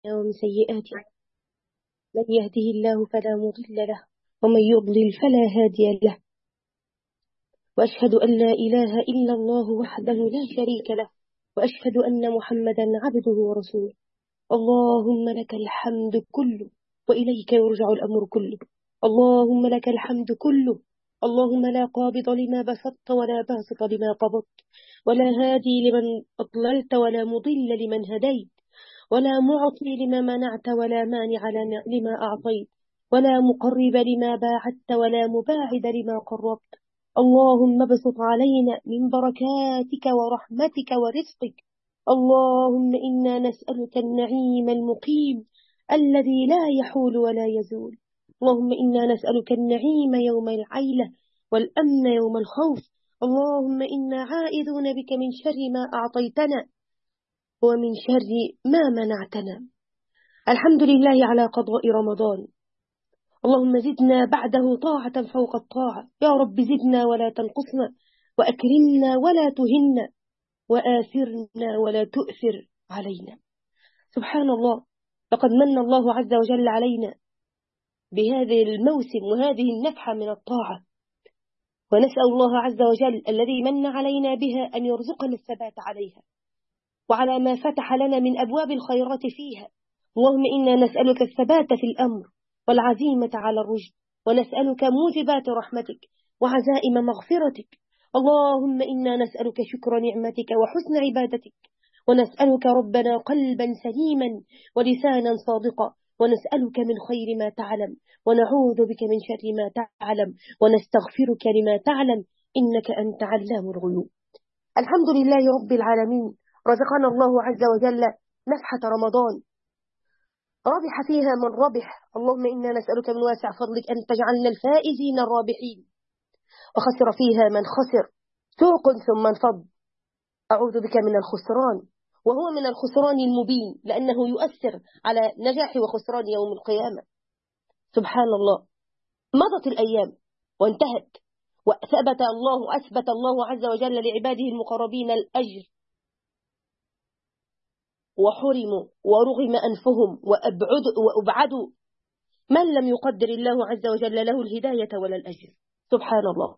ومن سيئات من يهده الله فلا مضل له ومن يضلل فلا هادي له وأشهد أن لا إله إلا الله وحده لا شريك له وأشهد أن محمدا عبده ورسوله اللهم لك الحمد كله وإليك يرجع الأمر كله اللهم لك الحمد كله اللهم لا قابض لما بسطت ولا باسط لما قبضت ولا هادي لمن أضللت ولا مضل لمن هديت ولا معطي لما منعت ولا مانع لما أعطيت ولا مقرب لما باعدت ولا مباعد لما قربت اللهم ابسط علينا من بركاتك ورحمتك ورزقك اللهم إنا نسألك النعيم المقيم الذي لا يحول ولا يزول اللهم إنا نسألك النعيم يوم العيلة والأمن يوم الخوف اللهم إنا عائذون بك من شر ما أعطيتنا ومن شر ما منعتنا الحمد لله على قضاء رمضان اللهم زدنا بعده طاعة فوق الطاعة يا رب زدنا ولا تنقصنا وأكرمنا ولا تهنا وآثرنا ولا تؤثر علينا سبحان الله لقد من الله عز وجل علينا بهذه الموسم وهذه النفحة من الطاعة ونسأل الله عز وجل الذي من علينا بها أن يرزقنا الثبات عليها وعلى ما فتح لنا من أبواب الخيرات فيها اللهم إنا نسألك الثبات في الأمر والعزيمة على الرشد ونسألك موجبات رحمتك وعزائم مغفرتك اللهم إنا نسألك شكر نعمتك وحسن عبادتك ونسألك ربنا قلبا سليما ولسانا صادقا ونسألك من خير ما تعلم ونعوذ بك من شر ما تعلم ونستغفرك لما تعلم إنك أنت علام الغيوب الحمد لله رب العالمين رزقنا الله عز وجل نفحة رمضان ربح فيها من ربح اللهم إنا نسألك من واسع فضلك أن تجعلنا الفائزين الرابحين وخسر فيها من خسر سوق ثم انفض أعوذ بك من الخسران وهو من الخسران المبين لأنه يؤثر على نجاح وخسران يوم القيامة سبحان الله مضت الأيام وانتهت وثبت الله أثبت الله عز وجل لعباده المقربين الأجر وحرموا ورغم أنفهم وأبعدوا, وأبعدوا من لم يقدر الله عز وجل له الهداية ولا الأجر سبحان الله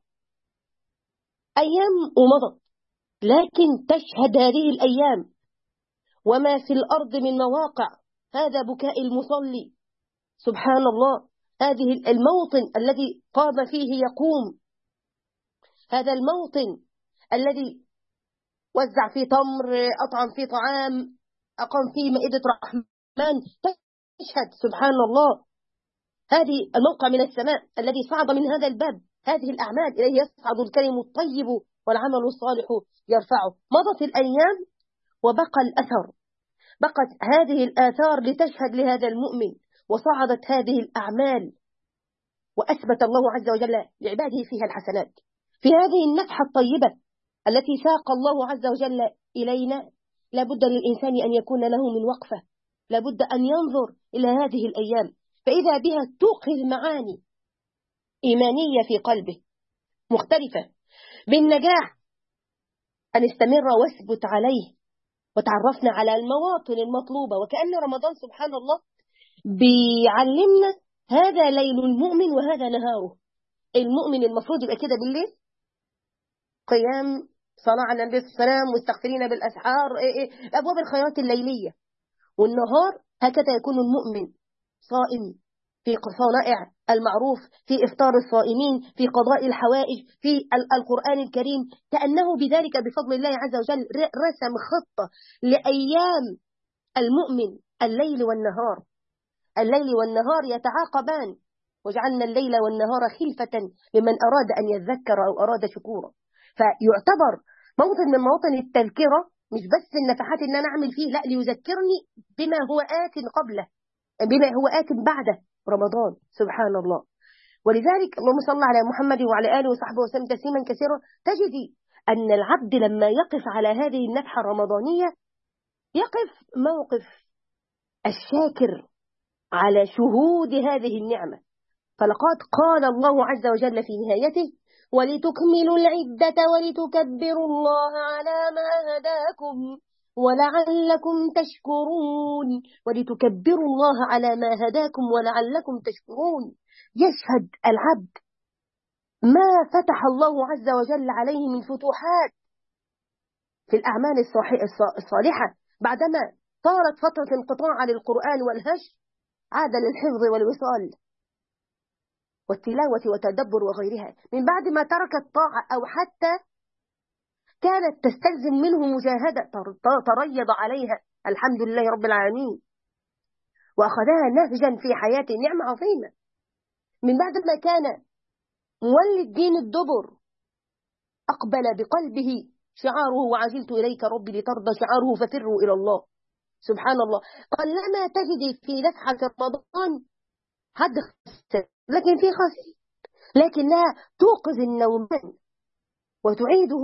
أيام ومضت لكن تشهد هذه الأيام وما في الأرض من مواقع هذا بكاء المصلي سبحان الله هذه الموطن الذي قام فيه يقوم هذا الموطن الذي وزع فيه تمر أطعم فيه طعام أقام فيه مائدة رحمن تشهد سبحان الله هذه الموقع من السماء الذي صعد من هذا الباب هذه الأعمال إليه يصعد الكلم الطيب والعمل الصالح يرفعه مضت الأيام وبقى الأثر بقت هذه الآثار لتشهد لهذا المؤمن وصعدت هذه الأعمال وأثبت الله عز وجل لعباده فيها الحسنات في هذه النفحة الطيبة التي ساق الله عز وجل إلينا لابد للإنسان أن يكون له من وقفة لابد أن ينظر إلى هذه الأيام فإذا بها توقظ معاني إيمانية في قلبه مختلفة بالنجاح أن استمر واثبت عليه وتعرفنا على المواطن المطلوبة وكأن رمضان سبحان الله بيعلمنا هذا ليل المؤمن وهذا نهاره المؤمن المفروض يبقى كده بالليل قيام صلاة على النبي صلى الله عليه وسلم مستغفرين بالأسحار إيه إيه أبواب الخيرات الليلية والنهار هكذا يكون المؤمن صائم في صنائع المعروف في إفطار الصائمين في قضاء الحوائج في القرآن الكريم كأنه بذلك بفضل الله عز وجل رسم خطة لأيام المؤمن الليل والنهار الليل والنهار يتعاقبان وجعلنا الليل والنهار خلفة لمن أراد أن يذكر أو أراد شكورا فيعتبر موطن من مواطن التذكرة مش بس النفحات ان انا اعمل فيه لا ليذكرني بما هو آت قبله بما هو آت بعده رمضان سبحان الله ولذلك اللهم صل على محمد وعلى آله وصحبه وسلم تسليما كثيرا تجدي أن العبد لما يقف على هذه النفحة الرمضانية يقف موقف الشاكر على شهود هذه النعمة فلقد قال الله عز وجل في نهايته ولتكملوا العدة ولتكبروا الله على ما هداكم ولعلكم تشكرون ولتكبروا الله على ما هداكم ولعلكم تشكرون يشهد العبد ما فتح الله عز وجل عليه من فتوحات في الأعمال الصالحة بعدما طارت فترة انقطاع للقرآن والهش عاد للحفظ والوصال والتلاوة والتدبر وغيرها من بعد ما ترك الطاعة أو حتى كانت تستلزم منه مجاهدة تريض عليها الحمد لله رب العالمين وأخذها نهجا في حياته نعمة عظيمة من بعد ما كان مولي الدين الدبر أقبل بقلبه شعاره وعجلت إليك ربي لترضى شعاره ففروا إلى الله سبحان الله قلما تجد في نفحة رمضان حد خسر لكن في خسر لكنها توقظ النومان وتعيده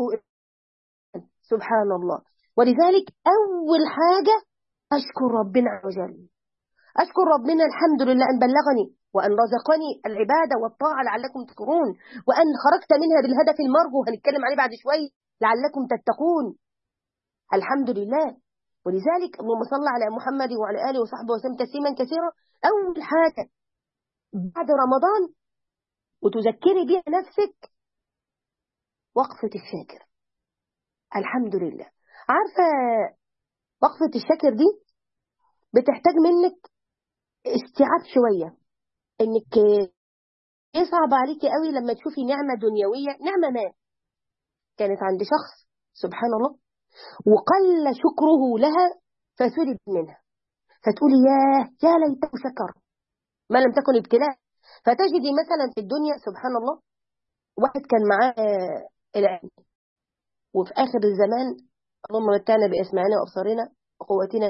سبحان الله ولذلك أول حاجة أشكر ربنا عز وجل أشكر ربنا الحمد لله أن بلغني وأن رزقني العبادة والطاعة لعلكم تذكرون وأن خرجت منها بالهدف المرجو هنتكلم عليه بعد شوي لعلكم تتقون الحمد لله ولذلك اللهم صل على محمد وعلى آله وصحبه وسلم تسليما كثيرا أول حاجة بعد رمضان وتذكري بها نفسك وقفة الشاكر الحمد لله عارفة وقفة الشاكر دي بتحتاج منك استيعاب شوية انك يصعب عليكي قوي لما تشوفي نعمة دنيوية نعمة ما كانت عند شخص سبحان الله وقل شكره لها فسلب منها فتقولي ياه يا ليته شكر ما لم تكن ابتلاء فتجدي مثلا في الدنيا سبحان الله واحد كان معاه العلم وفي آخر الزمان اللهم متعنا بأسماعنا وأبصارنا وقوتنا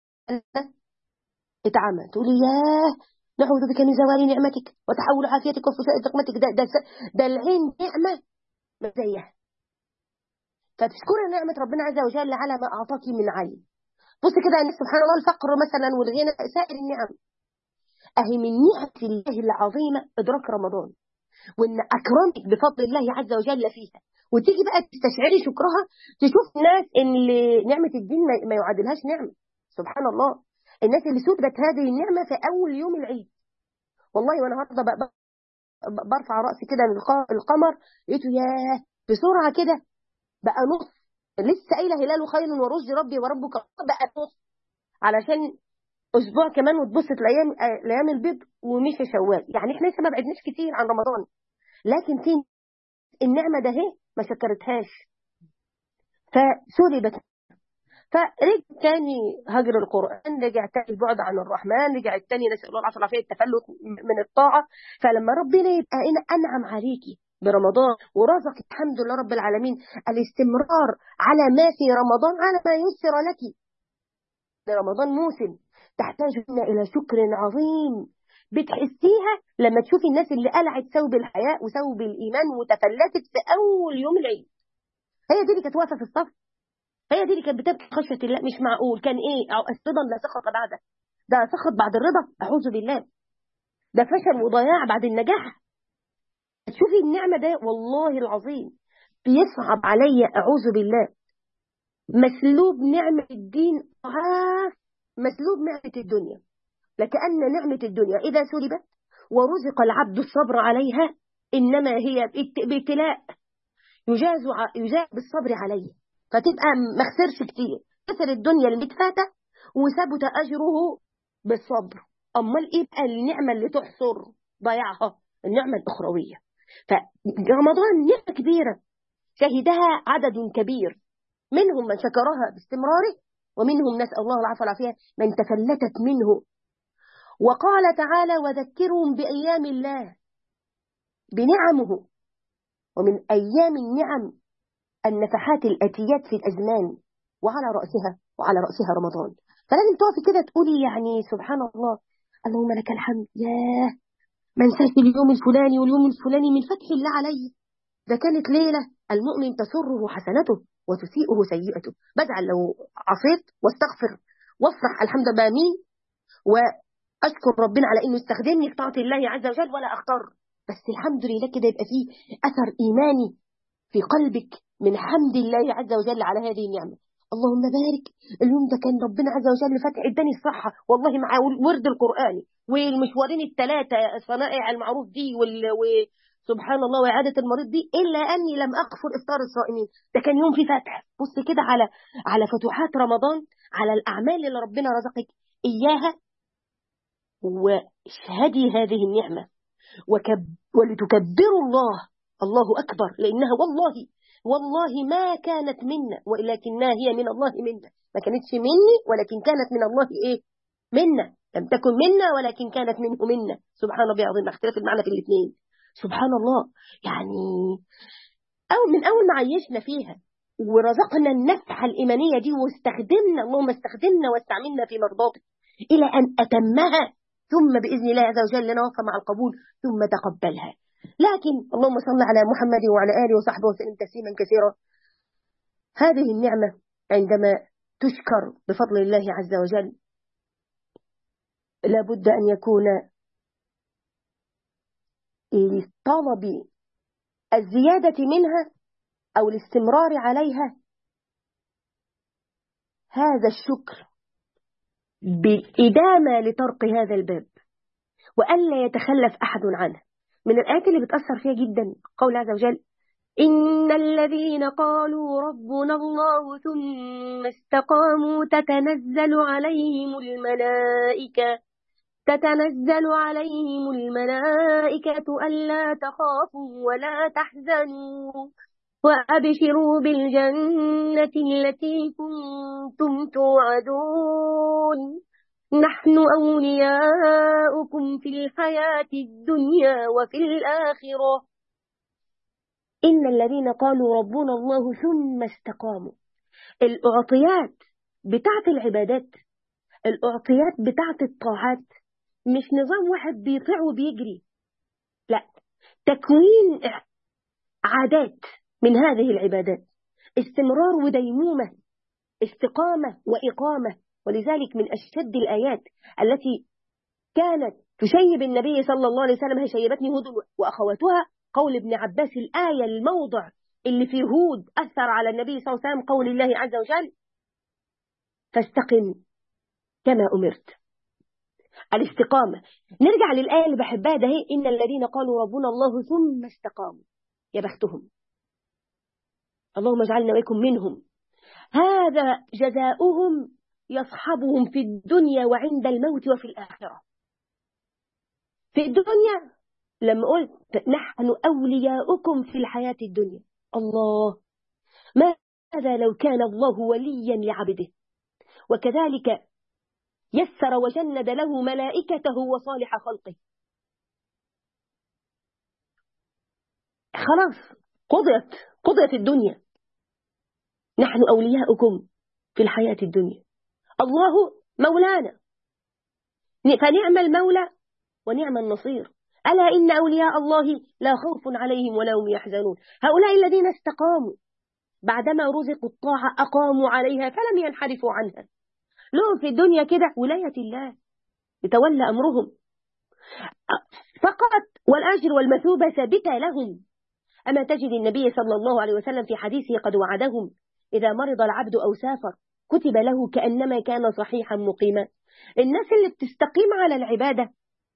اتعمى تقولي ياه نعوذ بك من زوال نعمتك وتحول عافيتك وفساء نقمتك ده, ده, ده العين نعمة مزيها فتشكر نعمة ربنا عز وجل على ما أعطاك من عين بص كده ان سبحان الله الفقر مثلا والغنى سائر النعم أهي من نعمة الله العظيمة إدراك رمضان وإن أكرمك بفضل الله عز وجل فيها وتيجي بقى تستشعري شكرها تشوف الناس اللي نعمة الدين ما يعادلهاش نعمة سبحان الله الناس اللي سبت هذه النعمة في أول يوم العيد والله وأنا هرضى برفع رأسي كده من القمر لقيته ياه بسرعة كده بقى نص لسه قايله هلال خير ورشد ربي وربك بقى نص علشان اسبوع كمان وتبص الايام الايام البيض ومشي شوال يعني احنا لسه ما بعدناش كتير عن رمضان لكن في النعمه ده اهي ما شكرتهاش فسلبت فرجع تاني هجر القرآن رجع تاني البعد عن الرحمن رجع التاني نسأل الله العافية العافية التفلت من الطاعة فلما ربنا يبقى هنا أنعم عليكي برمضان ورزق الحمد لله رب العالمين الاستمرار على ما في رمضان على ما يسر لك رمضان موسم تحتاج إلى شكر عظيم بتحسيها لما تشوفي الناس اللي قلعت ثوب الحياء وثوب الإيمان وتفلتت في أول يوم العيد هي دي اللي كانت واقفة في الصف هي دي اللي كانت بتبكي خشية الله مش معقول كان إيه أو رضا لا سخط بعده ده سخط بعد الرضا أعوذ بالله ده فشل وضياع بعد النجاح تشوفي النعمة ده والله العظيم بيصعب عليا أعوذ بالله مسلوب نعمة الدين ضعاف مسلوب نعمة الدنيا لكأن نعمة الدنيا إذا سلبت ورزق العبد الصبر عليها إنما هي بابتلاء يجاز يجاز بالصبر عليه فتبقى ما خسرش كتير خسر الدنيا المتفاتة وثبت أجره بالصبر أمال إيه بقى النعمة اللي تحصر ضيعها النعمة الأخروية فرمضان نعمة كبيرة شهدها عدد كبير منهم من شكرها باستمراره ومنهم نسأل الله العفو والعافية من تفلتت منه وقال تعالى وذكرهم بأيام الله بنعمه ومن أيام النعم النفحات الأتيات في الأزمان وعلى رأسها وعلى رأسها رمضان فلازم تقفي كده تقولي يعني سبحان الله اللهم لك الحمد ياه ما انساش اليوم الفلاني واليوم الفلاني من فتح الله علي ده كانت ليلة المؤمن تسره حسنته وتسيئه سيئته بزعل لو عصيت واستغفر وافرح الحمد لله مين واشكر ربنا على انه استخدمني في طاعه الله عز وجل ولا اختار بس الحمد لله كده يبقى فيه اثر ايماني في قلبك من حمد الله عز وجل على هذه النعمه اللهم بارك اليوم ده كان ربنا عز وجل فتح اداني الصحة والله مع ورد القرآني والمشوارين الثلاثة صنائع المعروف دي وال... وسبحان الله وإعادة المريض دي إلا أني لم أغفر إفطار الصائمين ده كان يوم في فتح بص كده على على فتوحات رمضان على الأعمال اللي ربنا رزقك إياها واشهدي هذه النعمة وكب... ولتكبروا الله الله أكبر لأنها والله والله ما كانت منا ولكنها هي من الله منا ما كانتش مني ولكن كانت من الله إيه منا لم تكن منا ولكن كانت منه منا سبحان الله العظيم اختلاف المعنى في الاثنين سبحان الله يعني أو من أول ما عيشنا فيها ورزقنا النفحة الإيمانية دي واستخدمنا اللهم استخدمنا واستعملنا في مرضاتك إلى أن أتمها ثم بإذن الله عز وجل نوفى مع القبول ثم تقبلها لكن اللهم صل على محمد وعلى آله وصحبه وسلم تسليما كثيرا هذه النعمة عندما تشكر بفضل الله عز وجل لابد أن يكون لطلب الزيادة منها أو الاستمرار عليها هذا الشكر بالإدامة لطرق هذا الباب وألا يتخلف أحد عنه من الآيات اللي بتأثر فيها جدا قول عز وجل إن الذين قالوا ربنا الله ثم استقاموا تتنزل عليهم الملائكة تتنزل عليهم الملائكة ألا تخافوا ولا تحزنوا وأبشروا بالجنة التي كنتم توعدون نحن أولياؤكم في الحياة الدنيا وفي الآخرة إن الذين قالوا ربنا الله ثم استقاموا الأعطيات بتاعت العبادات الأعطيات بتاعت الطاعات مش نظام واحد بيطيع وبيجري لا تكوين عادات من هذه العبادات استمرار وديمومة استقامة وإقامة ولذلك من أشد الآيات التي كانت تشيب النبي صلى الله عليه وسلم هي شيبتني هود وأخواتها قول ابن عباس الآية الموضع اللي في هود أثر على النبي صلى الله عليه وسلم قول الله عز وجل فاستقم كما أمرت الاستقامة نرجع للآية اللي بحبها ده هي إن الذين قالوا ربنا الله ثم استقاموا يا بختهم اللهم اجعلنا وإياكم منهم هذا جزاؤهم يصحبهم في الدنيا وعند الموت وفي الآخرة في الدنيا لما قلت نحن أولياؤكم في الحياة الدنيا الله ماذا لو كان الله وليا لعبده وكذلك يسر وجند له ملائكته وصالح خلقه خلاص قضيت قضيت الدنيا نحن أولياؤكم في الحياة الدنيا الله مولانا فنعم المولى ونعم النصير ألا إن أولياء الله لا خوف عليهم ولا هم يحزنون هؤلاء الذين استقاموا بعدما رزقوا الطاعة أقاموا عليها فلم ينحرفوا عنها لهم في الدنيا كده ولاية الله يتولى أمرهم فقط والأجر والمثوبة ثابتة لهم أما تجد النبي صلى الله عليه وسلم في حديثه قد وعدهم إذا مرض العبد أو سافر كتب له كأنما كان صحيحا مقيما الناس اللي بتستقيم على العبادة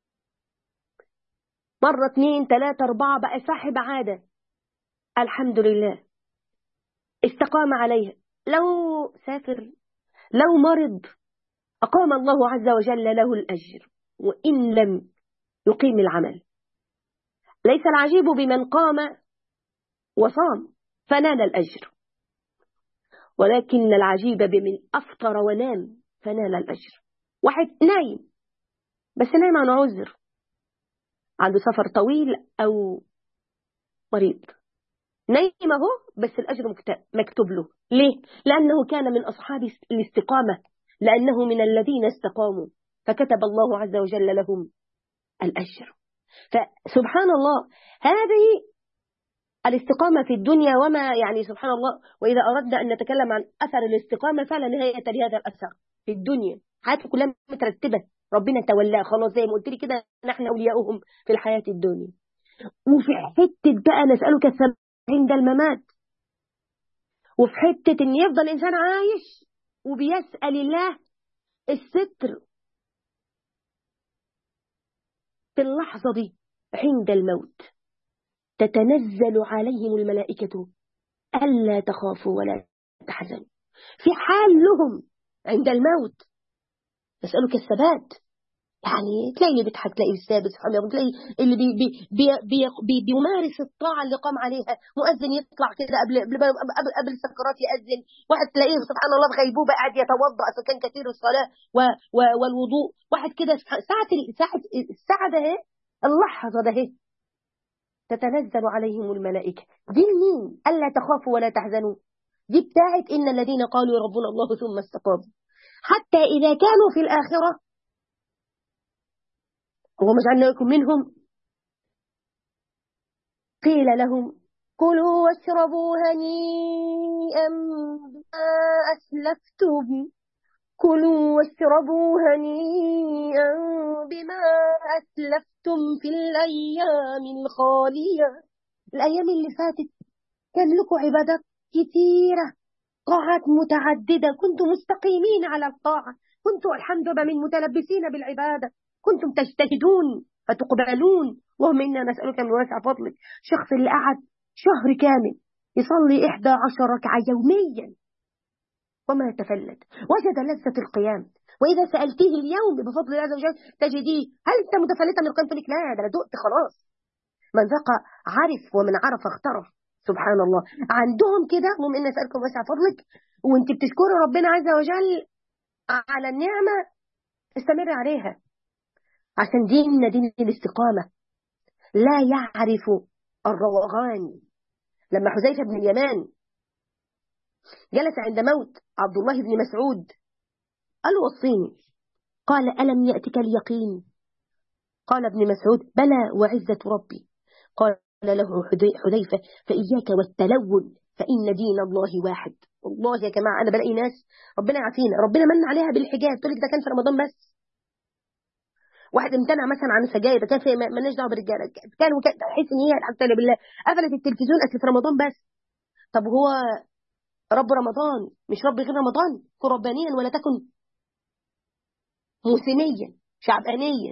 مرة اثنين ثلاثة أربعة بقى صاحب عادة الحمد لله استقام عليها لو سافر لو مرض أقام الله عز وجل له الأجر وإن لم يقيم العمل ليس العجيب بمن قام وصام فنال الأجر ولكن العجيب بمن أفطر ونام فنال الأجر واحد نايم بس نايم عن عذر عنده سفر طويل أو مريض نايم اهو بس الأجر مكتوب له ليه؟ لأنه كان من أصحاب الاستقامة لأنه من الذين استقاموا فكتب الله عز وجل لهم الأجر فسبحان الله هذه الاستقامة في الدنيا وما يعني سبحان الله وإذا أردنا أن نتكلم عن أثر الاستقامة فلا نهاية لهذا الأثر في الدنيا حياته كلها مترتبة ربنا تولاه خلاص زي ما قلت لي كده نحن أولياؤهم في الحياة الدنيا وفي حتة بقى نسألك الثبات عند الممات وفي حتة إن يفضل الإنسان عايش وبيسأل الله الستر في اللحظة دي عند الموت تتنزل عليهم الملائكة ألا تخافوا ولا تحزنوا في حالهم عند الموت يسألك الثبات يعني تلاقي اللي بيضحك تلاقي الثابت سبحان الله تلاقي اللي بي بي بي بي بي بيمارس الطاعة اللي قام عليها مؤذن يطلع كده قبل قبل قبل, قبل السكرات يأذن واحد تلاقيه سبحان الله بغيبوبة قاعد يتوضأ إذا كان كثير الصلاة و و والوضوء واحد كده ساعة ساعة الساعة ده اللحظة ده تتنزل عليهم الملائكة دي مين ألا تخافوا ولا تحزنوا دي بتاعت إن الذين قالوا ربنا الله ثم استقاموا حتى إذا كانوا في الآخرة اللهم اجعلنا منهم قيل لهم كلوا واشربوا هنيئا بما أسلفتم كلوا واشربوا هنيئا بما أسلفتم في الأيام الخالية الأيام اللي فاتت كان لكم عبادات كثيرة طاعات متعددة كنتم مستقيمين على الطاعة كنتم الحمد لله من متلبسين بالعبادة كنتم تجتهدون فتقبلون اللهم إنا نسألك من واسع فضلك شخص اللي قعد شهر كامل يصلي 11 ركعة يوميا وما تفلت وجد لذة القيام وإذا سألتيه اليوم بفضل الله عز وجل تجديه هل أنت متفلتة من القيام لك لا ده أنا دقت خلاص من ذاق عرف ومن عرف اخترف سبحان الله عندهم كده اللهم إنا نسألكم واسع فضلك وانت بتشكري ربنا عز وجل على النعمة استمر عليها عشان ديننا دين الاستقامة لا يعرف الروغان لما حذيفة بن اليمان جلس عند موت عبد الله بن مسعود قال وصيني قال ألم يأتك اليقين قال ابن مسعود بلى وعزة ربي قال له حذيفة فإياك والتلون فإن دين الله واحد والله يا جماعة أنا بلاقي ناس ربنا يعافينا ربنا من عليها بالحجاب تقول لك ده كان في رمضان بس واحد امتنع مثلا عن السجاير كان في مالناش دعوه بالرجاله كان وكان تحس ان هي الحمد لله بالله قفلت التلفزيون اصل في رمضان بس طب هو رب رمضان مش رب غير رمضان كن ربانيا ولا تكن موسميا شعبانيا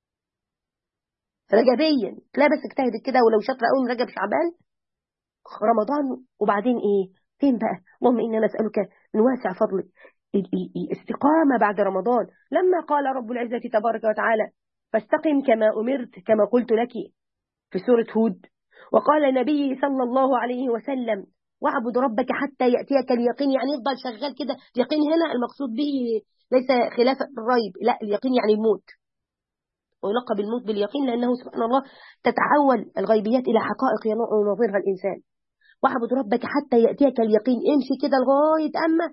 رجبيا لا بس اجتهدت كده ولو شاطره قوي رجب شعبان رمضان وبعدين ايه فين بقى اللهم انا نسالك من واسع فضلك الاستقامة بعد رمضان لما قال رب العزة تبارك وتعالى فاستقم كما أمرت كما قلت لك في سورة هود وقال النبي صلى الله عليه وسلم واعبد ربك حتى يأتيك اليقين يعني يفضل شغال كده اليقين هنا المقصود به ليس خلاف الريب لا اليقين يعني الموت ويلقب الموت باليقين لأنه سبحان الله تتحول الغيبيات إلى حقائق ينظرها الإنسان واعبد ربك حتى يأتيك اليقين امشي كده لغاية أما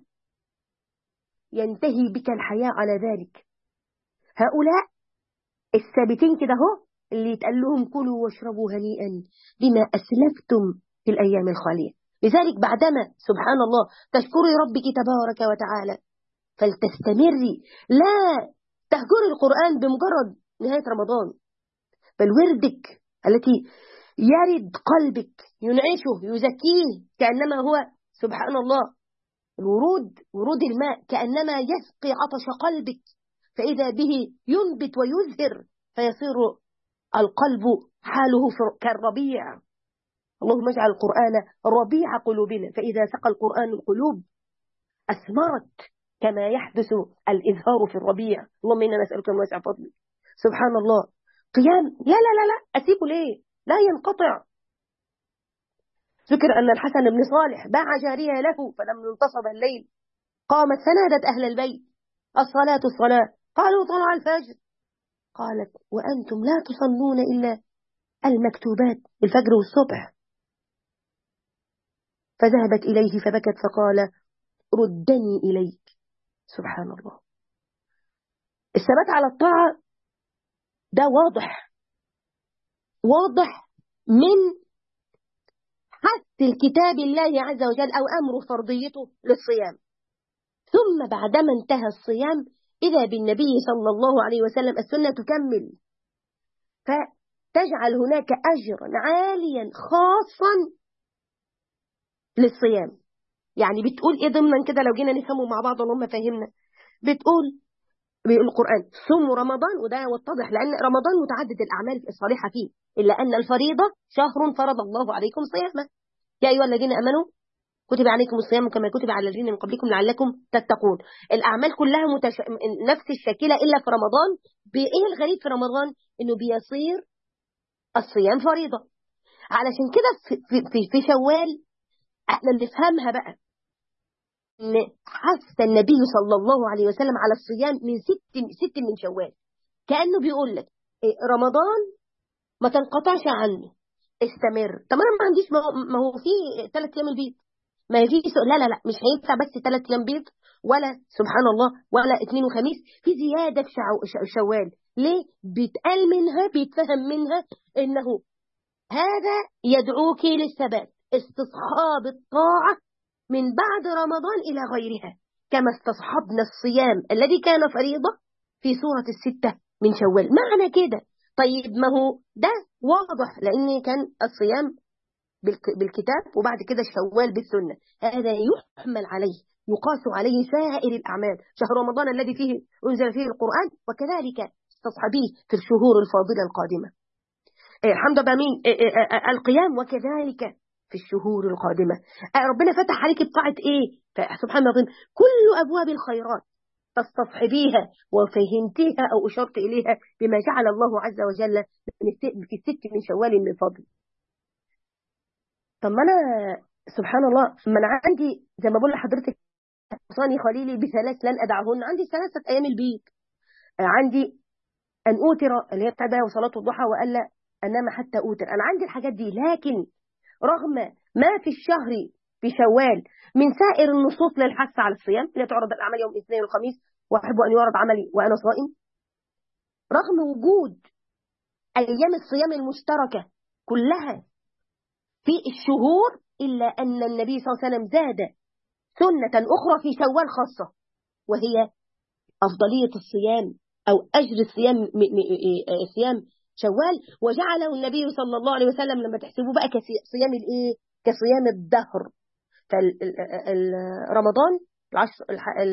ينتهي بك الحياة على ذلك هؤلاء الثابتين كده هو اللي يتقال لهم كلوا واشربوا هنيئا بما أسلفتم في الأيام الخالية لذلك بعدما سبحان الله تشكري ربك تبارك وتعالى فلتستمري لا تهجري القرآن بمجرد نهاية رمضان بل وردك التي يرد قلبك ينعشه يزكيه كأنما هو سبحان الله الورود ورود الماء كأنما يسقي عطش قلبك فإذا به ينبت ويزهر فيصير القلب حاله كالربيع اللهم اجعل القرآن ربيع قلوبنا فإذا سقى القرآن القلوب أثمرت كما يحدث الإزهار في الربيع اللهم إنا نسألك من واسع فضلك سبحان الله قيام لا لا لا لا أسيبه ليه لا ينقطع ذكر أن الحسن بن صالح باع جارية له فلما انتصب الليل قامت فنادت أهل البيت الصلاة الصلاة قالوا طلع الفجر قالت وأنتم لا تصلون إلا المكتوبات الفجر والصبح فذهبت إليه فبكت فقال ردني إليك سبحان الله الثبات على الطاعة ده واضح واضح من حث الكتاب الله عز وجل أو أمر فرضيته للصيام ثم بعدما انتهى الصيام إذا بالنبي صلى الله عليه وسلم السنة تكمل فتجعل هناك أجرا عاليا خاصا للصيام يعني بتقول إيه ضمنا كده لو جينا نفهمه مع بعض اللهم فهمنا بتقول بيقول القرآن صوموا رمضان وده يتضح لأن رمضان متعدد الأعمال الصالحة فيه إلا أن الفريضة شهر فرض الله عليكم صيامه يا أيها الذين أمنوا كتب عليكم الصيام كما كتب على الذين من قبلكم لعلكم تتقون الأعمال كلها متش... نفس الشكلة إلا في رمضان بإيه الغريب في رمضان إنه بيصير الصيام فريضة علشان كده في, في, في شوال احنا نفهمها بقى ان حث النبي صلى الله عليه وسلم على الصيام من ست ست من شوال كانه بيقول لك إيه رمضان ما تنقطعش عنه استمر طب انا ما عنديش ما هو في ثلاث ايام البيض ما يجيش لا لا لا مش هينفع بس ثلاث ايام بيض ولا سبحان الله ولا اثنين وخميس في زياده في شوال ليه بيتقال منها بيتفهم منها انه هذا يدعوك للثبات استصحاب الطاعة من بعد رمضان إلى غيرها كما استصحبنا الصيام الذي كان فريضة في سورة الستة من شوال معنى كده طيب ما هو ده واضح لأن كان الصيام بالكتاب وبعد كده الشوال بالسنة هذا يحمل عليه يقاس عليه سائر الأعمال شهر رمضان الذي فيه أنزل فيه القرآن وكذلك استصحبيه في الشهور الفاضلة القادمة حمد بامين القيام وكذلك في الشهور القادمة ربنا فتح عليك بقاعة ايه سبحان الله كل أبواب الخيرات تستصحبيها وفهمتيها أو أشرت إليها بما جعل الله عز وجل في الست من شوال من فضل طب ما أنا سبحان الله ما أنا عندي زي ما بقول لحضرتك صاني خليلي بثلاث لن أدعهن عندي ثلاثة أيام البيت عندي أن أوتر اللي هي بتاع وصلاة الضحى وألا أنام حتى أوتر أنا عندي الحاجات دي لكن رغم ما في الشهر في شوال من سائر النصوص للحث على الصيام لا تعرض الأعمال يوم الاثنين والخميس وأحب أن يعرض عملي وأنا صائم رغم وجود أيام الصيام المشتركة كلها في الشهور إلا أن النبي صلى الله عليه وسلم زاد سنة أخرى في شوال خاصة وهي أفضلية الصيام أو أجر الصيام صيام شوال وجعله النبي صلى الله عليه وسلم لما تحسبوه بقى كصيام الايه كصيام الدهر فرمضان العشر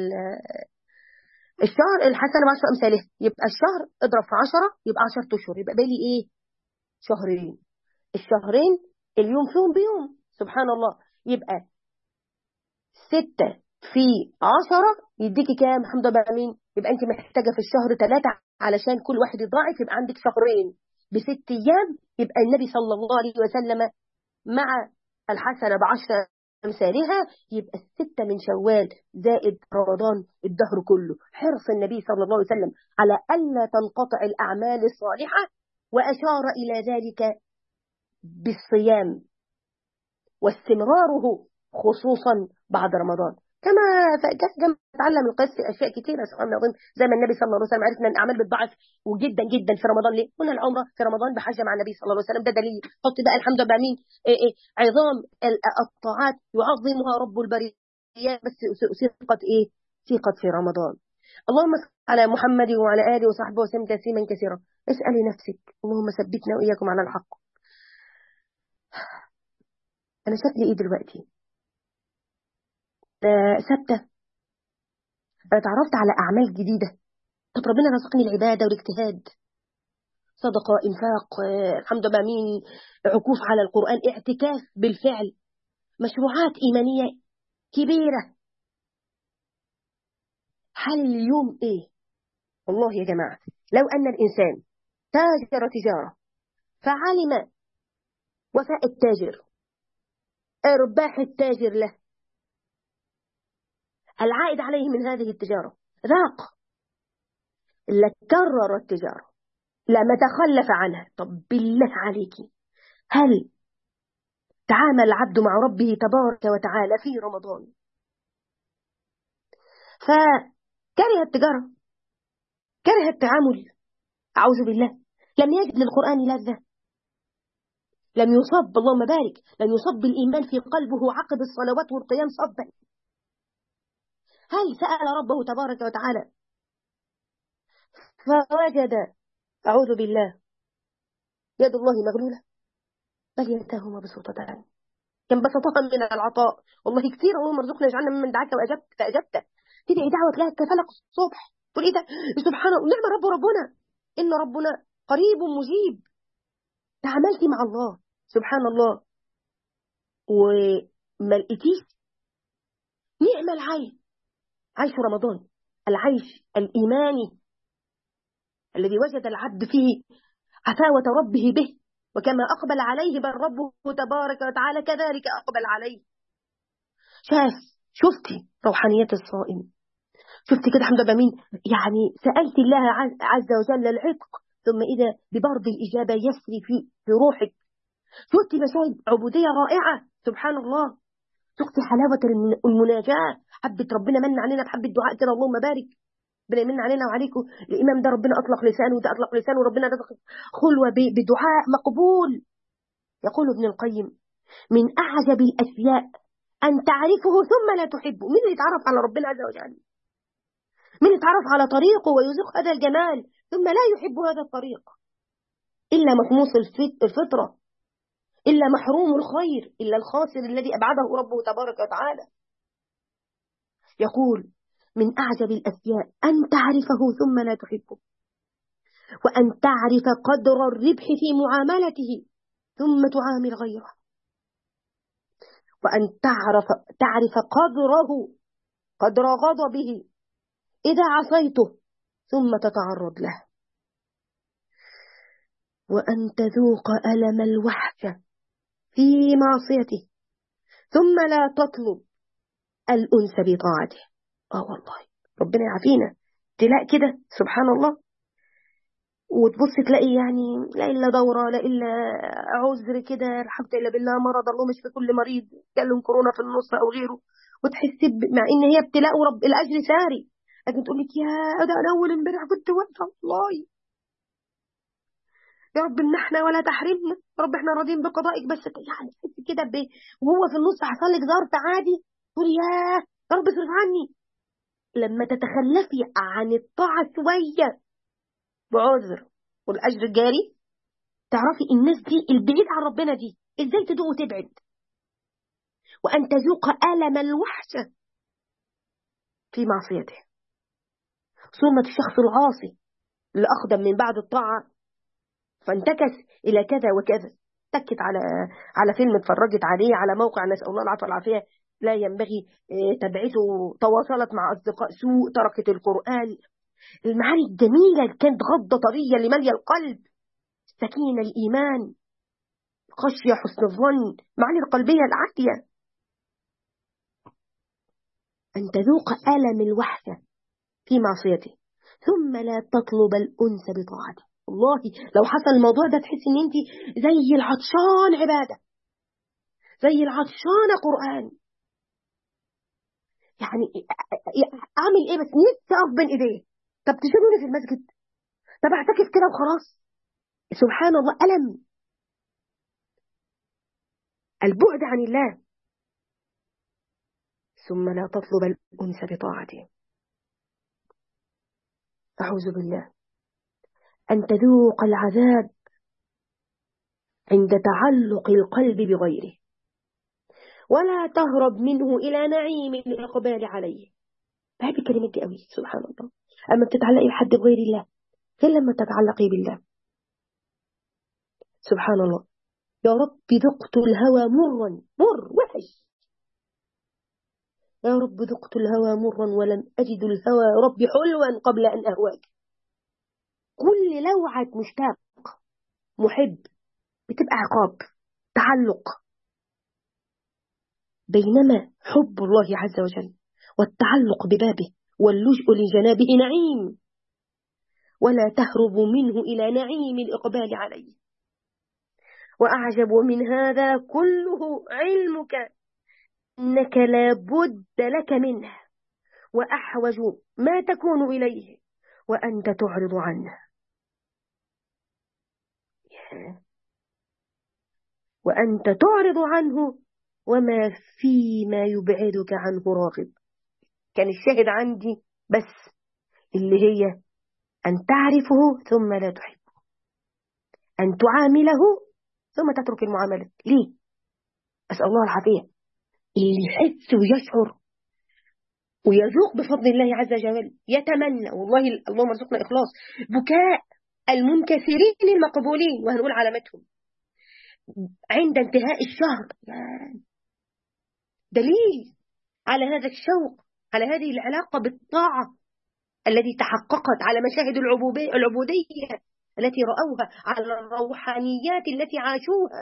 الشهر الحسنه بعشر امثاله يبقى الشهر اضرب في 10 يبقى 10 اشهر يبقى بالي ايه شهرين الشهرين اليوم فيهم بيوم سبحان الله يبقى ستة في عشرة يديكي كام حمد بقى مين يبقى انت محتاجة في الشهر ثلاثة علشان كل واحد يضاعف يبقى عندك شهرين بست ايام يبقى النبي صلى الله عليه وسلم مع الحسنة بعشر أمثالها يبقى الستة من شوال زائد رمضان الدهر كله حرص النبي صلى الله عليه وسلم على ألا تنقطع الأعمال الصالحة وأشار إلى ذلك بالصيام واستمراره خصوصا بعد رمضان كما كما تعلم القياس في اشياء كثيره سبحان الله زي ما النبي صلى الله عليه وسلم عرفنا ان الاعمال بتضعف وجدا جدا في رمضان ليه؟ قلنا العمره في رمضان بحاجه مع النبي صلى الله عليه وسلم ده دليل حط بقى الحمد لله مين إيه إيه عظام الطاعات يعظمها رب البريات بس ثقه ايه؟ ثقه في رمضان اللهم صل على محمد وعلى اله وصحبه وسلم تسليما كثيرا اسالي نفسك اللهم ثبتنا واياكم على الحق انا شكلي ايه دلوقتي ثابته اتعرفت على اعمال جديده طب ربنا رزقني العباده والاجتهاد صدقه انفاق الحمد لله مين عكوف على القران اعتكاف بالفعل مشروعات ايمانيه كبيره حال اليوم ايه والله يا جماعه لو ان الانسان تاجر تجاره فعلم وفاء التاجر ارباح التاجر له العائد عليه من هذه التجارة ذاق لكرر التجارة لما تخلف عنها طب بالله عليك هل تعامل العبد مع ربه تبارك وتعالى في رمضان فكره التجارة كره التعامل أعوذ بالله لم يجد للقرآن لذة لم يصب اللهم بارك لم يصب الإيمان في قلبه عقب الصلوات والقيام صبا هل سأل ربه تبارك وتعالى فوجد أعوذ بالله يد الله مغلولة بل ينتهى مبسوطتان كان بسطها من العطاء والله كثير اللهم ارزقنا اجعلنا ممن دعاك واجبت فاجبت تدعي دعوه تلاقيها تفلق الصبح تقول ايه ده سبحان الله نعم رب ربنا ان ربنا قريب مجيب تعاملتي مع الله سبحان الله وما لقيتيش نعم العيش عيش رمضان العيش الإيماني الذي وجد العبد فيه عفاوة ربه به وكما أقبل عليه بل ربه تبارك وتعالى كذلك أقبل عليه شاف شفتي روحانية الصائم شفتي كده حمد مين يعني سألت الله عز وجل العتق ثم إذا ببرد الإجابة يسري في, في روحك شفتي مشاهد عبودية رائعة سبحان الله شفتي حلاوة المناجاة حبة ربنا من علينا بحبة دعاء كده اللهم بارك ربنا يمن علينا وعليكم الإمام ده ربنا أطلق لسانه وده أطلق لسانه وربنا رزق خلوة بدعاء مقبول يقول ابن القيم من أعجب الأشياء أن تعرفه ثم لا تحبه مين اللي يتعرف على ربنا عز وجل مين يتعرف على طريقه ويزق هذا الجمال ثم لا يحب هذا الطريق إلا مخموص الفطرة إلا محروم الخير إلا الخاسر الذي أبعده ربه تبارك وتعالى يقول من أعجب الأشياء أن تعرفه ثم لا تحبه وأن تعرف قدر الربح في معاملته ثم تعامل غيره وأن تعرف, تعرف قدره قدر غضبه إذا عصيته ثم تتعرض له وأن تذوق ألم الوحشة في معصيته ثم لا تطلب الأنس بطاعته اه والله ربنا يعافينا تلاقي كده سبحان الله وتبص تلاقي يعني لا إلا دورة لا إلا عذر كده الحمد لله بالله مرض الله مش في كل مريض يتكلم كورونا في النص أو غيره وتحس مع إن هي ابتلاء ورب الأجر ساري لكن تقول لك يا ده أنا أول امبارح كنت واقفة والله يا رب امنحنا ولا تحرمنا يا رب احنا راضيين بقضائك بس يعني تحس كده وهو في النص حصل لك ظرف عادي تقول يا يا رب اصرف عني لما تتخلفي عن الطاعة شوية بعذر والأجر جاري تعرفي الناس دي البعيد عن ربنا دي ازاي تدوق وتبعد وأن تذوق ألم الوحشة في معصيته ثم الشخص العاصي اللي أخدم من بعد الطاعة فانتكس إلى كذا وكذا تكت على على فيلم اتفرجت عليه على موقع نسأل الله العافية والعافية لا ينبغي تبعثه تواصلت مع أصدقاء سوء تركت القرآن المعاني الجميلة كانت غضة طرية لملي القلب السكينة الإيمان خشية حسن الظن معاني القلبية العالية أن تذوق ألم الوحشة في معصيته ثم لا تطلب الأنس بطاعته والله لو حصل الموضوع ده تحس ان انت زي العطشان عبادة زي العطشان قرآن يعني اعمل ايه بس نفسي اقف بين ايديه طب تسيبوني في المسجد طب اعتكف كده وخلاص سبحان الله ألم البعد عن الله ثم لا تطلب الأنس بطاعته أعوذ بالله أن تذوق العذاب عند تعلق القلب بغيره ولا تهرب منه إلى نعيم الإقبال عليه بحب الكلمات دي قوي سبحان الله أما بتتعلقي بحد بغير الله غير لما تتعلقي بالله سبحان الله يا رب ذقت الهوى مرا مر وحش يا رب ذقت الهوى مرا ولم أجد الهوى ربي حلوا قبل أن أهواك كل لوعة مشتاق محب بتبقى عقاب تعلق بينما حب الله عز وجل والتعلق ببابه واللجء لجنابه نعيم ولا تهرب منه إلى نعيم الإقبال عليه وأعجب من هذا كله علمك أنك لا بد لك منه وأحوج ما تكون إليه وأنت تعرض عنه وأنت تعرض عنه وما فيما يبعدك عنه راغب كان الشاهد عندي بس اللي هي أن تعرفه ثم لا تحبه أن تعامله ثم تترك المعاملة ليه؟ أسأل الله العافية اللي يحس ويشعر ويذوق بفضل الله عز وجل يتمنى والله اللهم ارزقنا إخلاص بكاء المنكسرين المقبولين وهنقول علامتهم عند انتهاء الشهر دليل على هذا الشوق على هذه العلاقة بالطاعة التي تحققت على مشاهد العبودية التي رأوها على الروحانيات التي عاشوها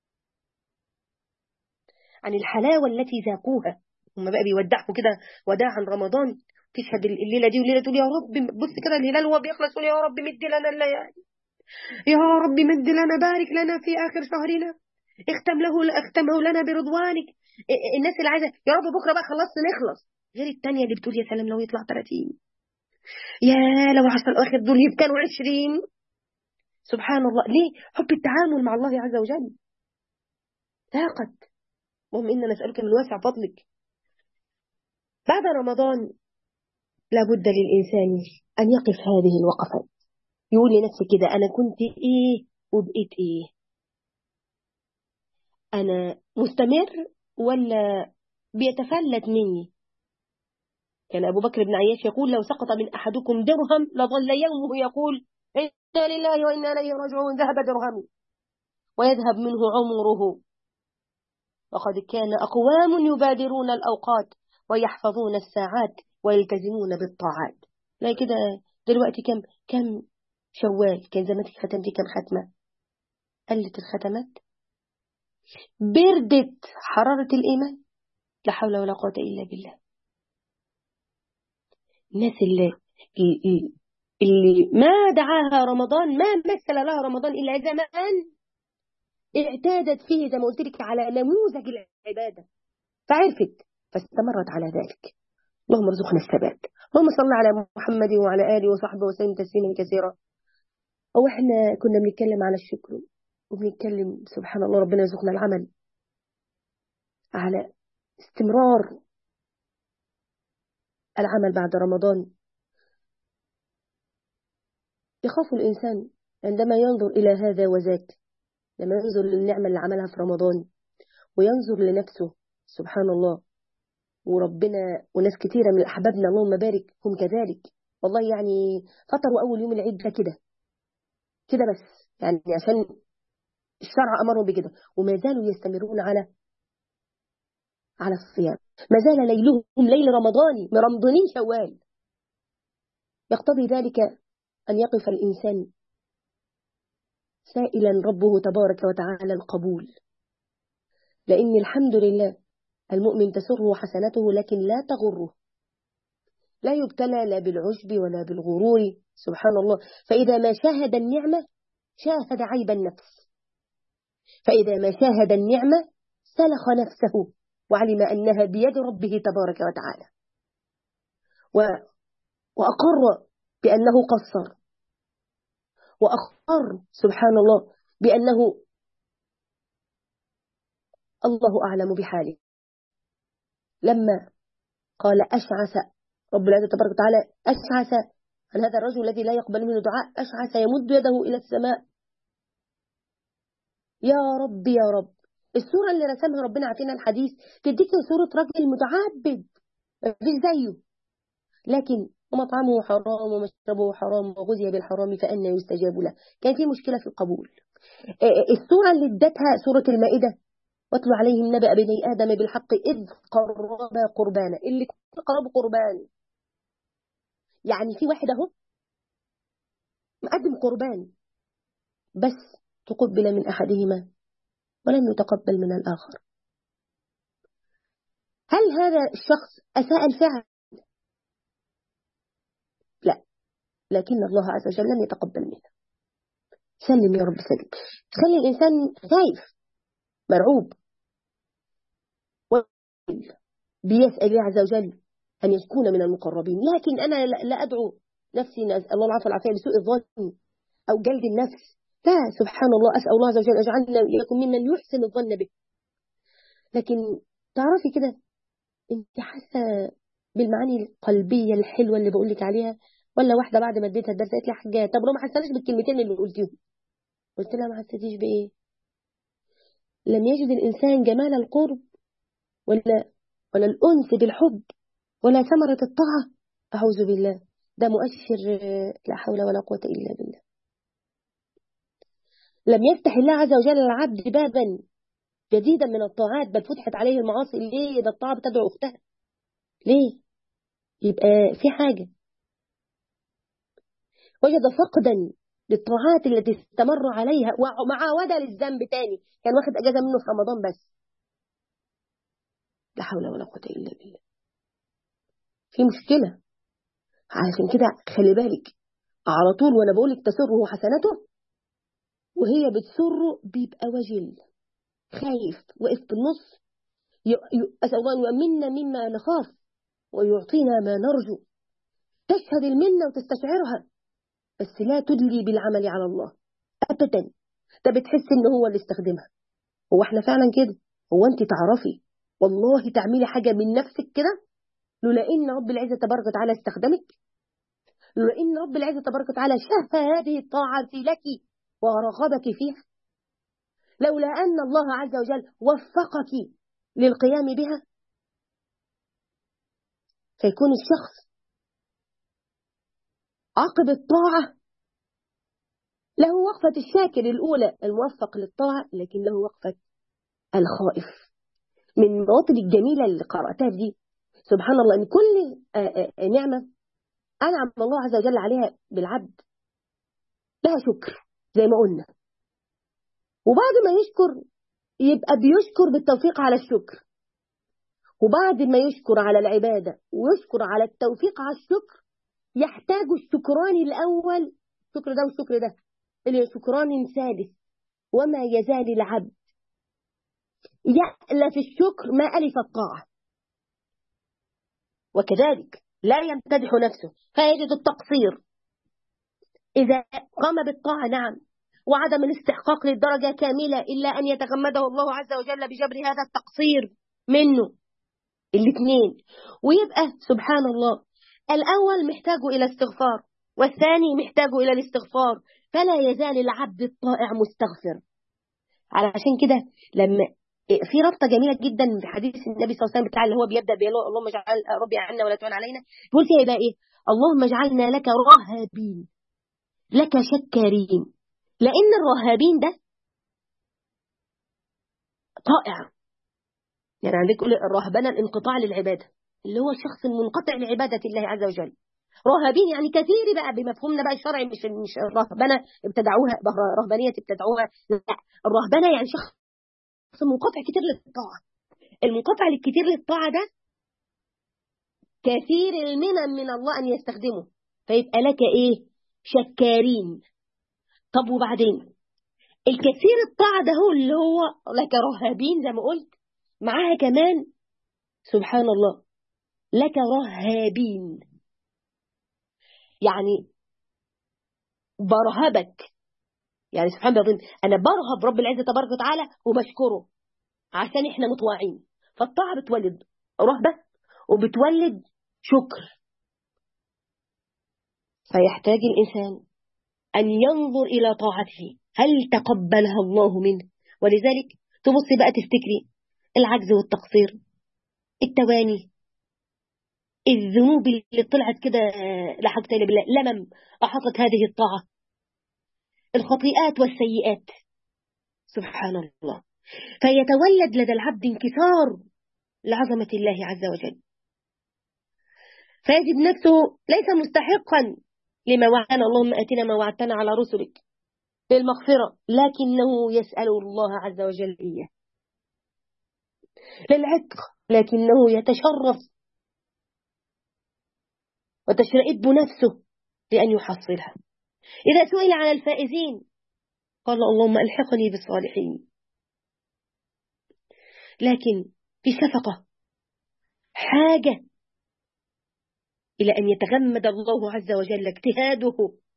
عن الحلاوة التي ذاقوها هم بقى بيودعوا كده وداعا رمضان تشهد الليلة دي والليلة تقول يا رب بص كده الهلال وهو بيخلص يا رب مد لنا الليالي يا رب مد لنا بارك لنا في آخر شهرنا اختم له اختمه لنا برضوانك الناس اللي عايزة يا رب بكرة بقى خلصنا نخلص غير التانية اللي بتقول يا سلام لو يطلع 30 يا لو عشر الآخر دول كانوا 20 سبحان الله ليه حب التعامل مع الله عز وجل ذاقت اللهم إنا نسألك من واسع فضلك بعد رمضان لابد للإنسان أن يقف هذه الوقفات يقول لنفسه كده أنا كنت إيه وبقيت إيه أنا مستمر ولا بيتفلت مني كان أبو بكر بن عياش يقول لو سقط من أحدكم درهم لظل يومه يقول إنا لله وإنا إليه راجعون ذهب درهمي ويذهب منه عمره وقد كان أقوام يبادرون الأوقات ويحفظون الساعات ويلتزمون بالطاعات لا كده دلوقتي كم كم شوال كان زمانك ختمتي كم ختمة قلت الختمات بردت حرارة الإيمان لا حول ولا قوة إلا بالله الناس اللي, اللي ما دعاها رمضان ما مثل لها رمضان إلا زمان اعتادت فيه زي ما قلت لك على نموذج العبادة فعرفت فاستمرت على ذلك اللهم ارزقنا الثبات اللهم صل على محمد وعلى آله وصحبه وسلم تسليما كثيرا أو احنا كنا بنتكلم على الشكر وبنتكلم سبحان الله ربنا يرزقنا العمل على استمرار العمل بعد رمضان يخاف الإنسان عندما ينظر إلى هذا وذاك لما ينظر للنعمة اللي عملها في رمضان وينظر لنفسه سبحان الله وربنا وناس كثيرة من أحبابنا اللهم بارك هم كذلك والله يعني فطروا أول يوم العيد ده كده كده بس يعني عشان الشرع أمرهم بكده وما زالوا يستمرون على على الصيام ما زال ليلهم ليل رمضاني مرمضانين شوال يقتضي ذلك أن يقف الإنسان سائلا ربه تبارك وتعالى القبول لأن الحمد لله المؤمن تسره حسنته لكن لا تغره لا يبتلى لا بالعجب ولا بالغرور سبحان الله فإذا ما شاهد النعمة شاهد عيب النفس فإذا ما شاهد النعمة سلخ نفسه وعلم أنها بيد ربه تبارك وتعالى و... وأقر بأنه قصر وأقر سبحان الله بأنه الله أعلم بحاله لما قال أشعث رب العزة تبارك وتعالى أشعث عن هذا الرجل الذي لا يقبل منه دعاء أشعث يمد يده إلى السماء يا رب يا رب الصورة اللي رسمها ربنا عطينا الحديث تديك صورة رجل متعبد مفيش زيه لكن ومطعمه حرام ومشربه حرام وغذي بالحرام فأنا يستجاب له كان في مشكلة في القبول الصورة اللي ادتها سورة المائدة واتلو عليهم نبأ بني آدم بالحق إذ قربا قربانا اللي قرب قربان يعني في واحد اهو مقدم قربان بس تقبل من أحدهما ولم يتقبل من الآخر هل هذا الشخص أساء الفعل لا لكن الله عز وجل لم يتقبل منه سلم يا رب سلم خلي الإنسان خايف مرعوب بيسأل الله عز وجل أن يكون من المقربين لكن أنا لا أدعو نفسي الله العفو والعافية لسوء الظن أو جلد النفس لا سبحان الله أسأل الله عز وجل أجعلنا إياكم ممن يحسن الظن به لكن تعرفي كده انت حاسة بالمعاني القلبية الحلوة اللي بقول لك عليها ولا واحدة بعد ما اديتها الدرس قالت لي حاجة طب لو ما حسناش بالكلمتين اللي قلتيهم قلت لها ما حسيتيش بإيه لم يجد الإنسان جمال القرب ولا ولا الأنس بالحب ولا ثمرة الطاعة أعوذ بالله ده مؤشر لا حول ولا قوة إلا بالله لم يفتح الله عز وجل للعبد بابا جديدا من الطاعات بل فتحت عليه المعاصي ليه ده الطاعة بتدعو أختها ليه يبقى في حاجة وجد فقدا للطاعات التي استمر عليها ومعاودة للذنب تاني كان واخد أجازة منه في رمضان بس لا حول ولا قوة إلا بالله في مشكلة عشان كده خلي بالك على طول وأنا بقول لك تسره حسناته وهي بتسره بيبقى وجل خايف وقف في النص أسأل الله أن يؤمننا مما نخاف ويعطينا ما نرجو تشهد المنة وتستشعرها بس لا تدلي بالعمل على الله أبدا ده بتحس إن هو اللي استخدمها هو احنا فعلا كده هو أنت تعرفي والله تعملي حاجة من نفسك كده لولا إن رب العزة تبارك وتعالى استخدمك لولا إن رب العزة تبارك وتعالى شاف هذه الطاعة لك ورغبك فيها لولا أن الله عز وجل وفقك للقيام بها فيكون الشخص عقب الطاعة له وقفة الشاكر الأولى الموفق للطاعة لكن له وقفة الخائف من المواطن الجميلة اللي قرأتها دي سبحان الله أن كل نعمة أنعم الله عز وجل عليها بالعبد لها شكر زي ما قلنا وبعد ما يشكر يبقى بيشكر بالتوفيق على الشكر وبعد ما يشكر على العبادة ويشكر على التوفيق على الشكر يحتاج الشكران الأول الشكر ده والشكر ده اللي شكران ثالث وما يزال العبد يألف الشكر ما ألف الطاعة وكذلك لا يمتدح نفسه فيجد التقصير إذا قام بالطاعة نعم وعدم الاستحقاق للدرجة كاملة إلا أن يتغمده الله عز وجل بجبر هذا التقصير منه الاثنين ويبقى سبحان الله الأول محتاج إلى استغفار والثاني محتاج إلى الاستغفار فلا يزال العبد الطائع مستغفر علشان كده لما في ربطة جميلة جدا في حديث النبي صلى الله عليه وسلم بتاع اللي هو بيبدأ بيه اللهم اجعل ربي عنا ولا تعن علينا بيقول فيها يبقى ايه اللهم اجعلنا لك رهابين لك شكارين لأن الرهابين ده طائع يعني عندك يقول الرهبنة الانقطاع للعبادة اللي هو الشخص المنقطع لعبادة الله عز وجل رهبين يعني كثير بقى بمفهومنا بقى الشرعي مش مش الرهبنة ابتدعوها رهبانية ابتدعوها لا الرهبنة يعني شخص منقطع كتير للطاعة المنقطع الكتير للطاعة ده كثير المنن من الله أن يستخدمه فيبقى لك إيه شكارين طب وبعدين الكثير الطاعة ده هو اللي هو لك رهابين زي ما قلت معاها كمان سبحان الله لك رهابين يعني برهبك يعني سبحان الله أنا برهب رب العزة تبارك وتعالى وبشكره عشان إحنا مطوعين فالطاعة بتولد رهبة وبتولد شكر فيحتاج الإنسان أن ينظر إلى طاعته هل تقبلها الله منه ولذلك تبصي بقى تفتكري العجز والتقصير التواني الذنوب اللي طلعت كده لا حول ولا بالله لمم أحاطت هذه الطاعة الخطيئات والسيئات سبحان الله فيتولد لدى العبد انكسار لعظمة الله عز وجل فيجد نفسه ليس مستحقا لما وعدنا اللهم آتنا ما وعدتنا على رسلك للمغفرة لكنه يسأل الله عز وجل إياه للعتق لكنه يتشرف وتشرئب نفسه لأن يحصلها إذا سئل عن الفائزين قال اللهم ألحقني بالصالحين لكن في شفقة حاجة إلى أن يتغمد الله عز وجل اجتهاده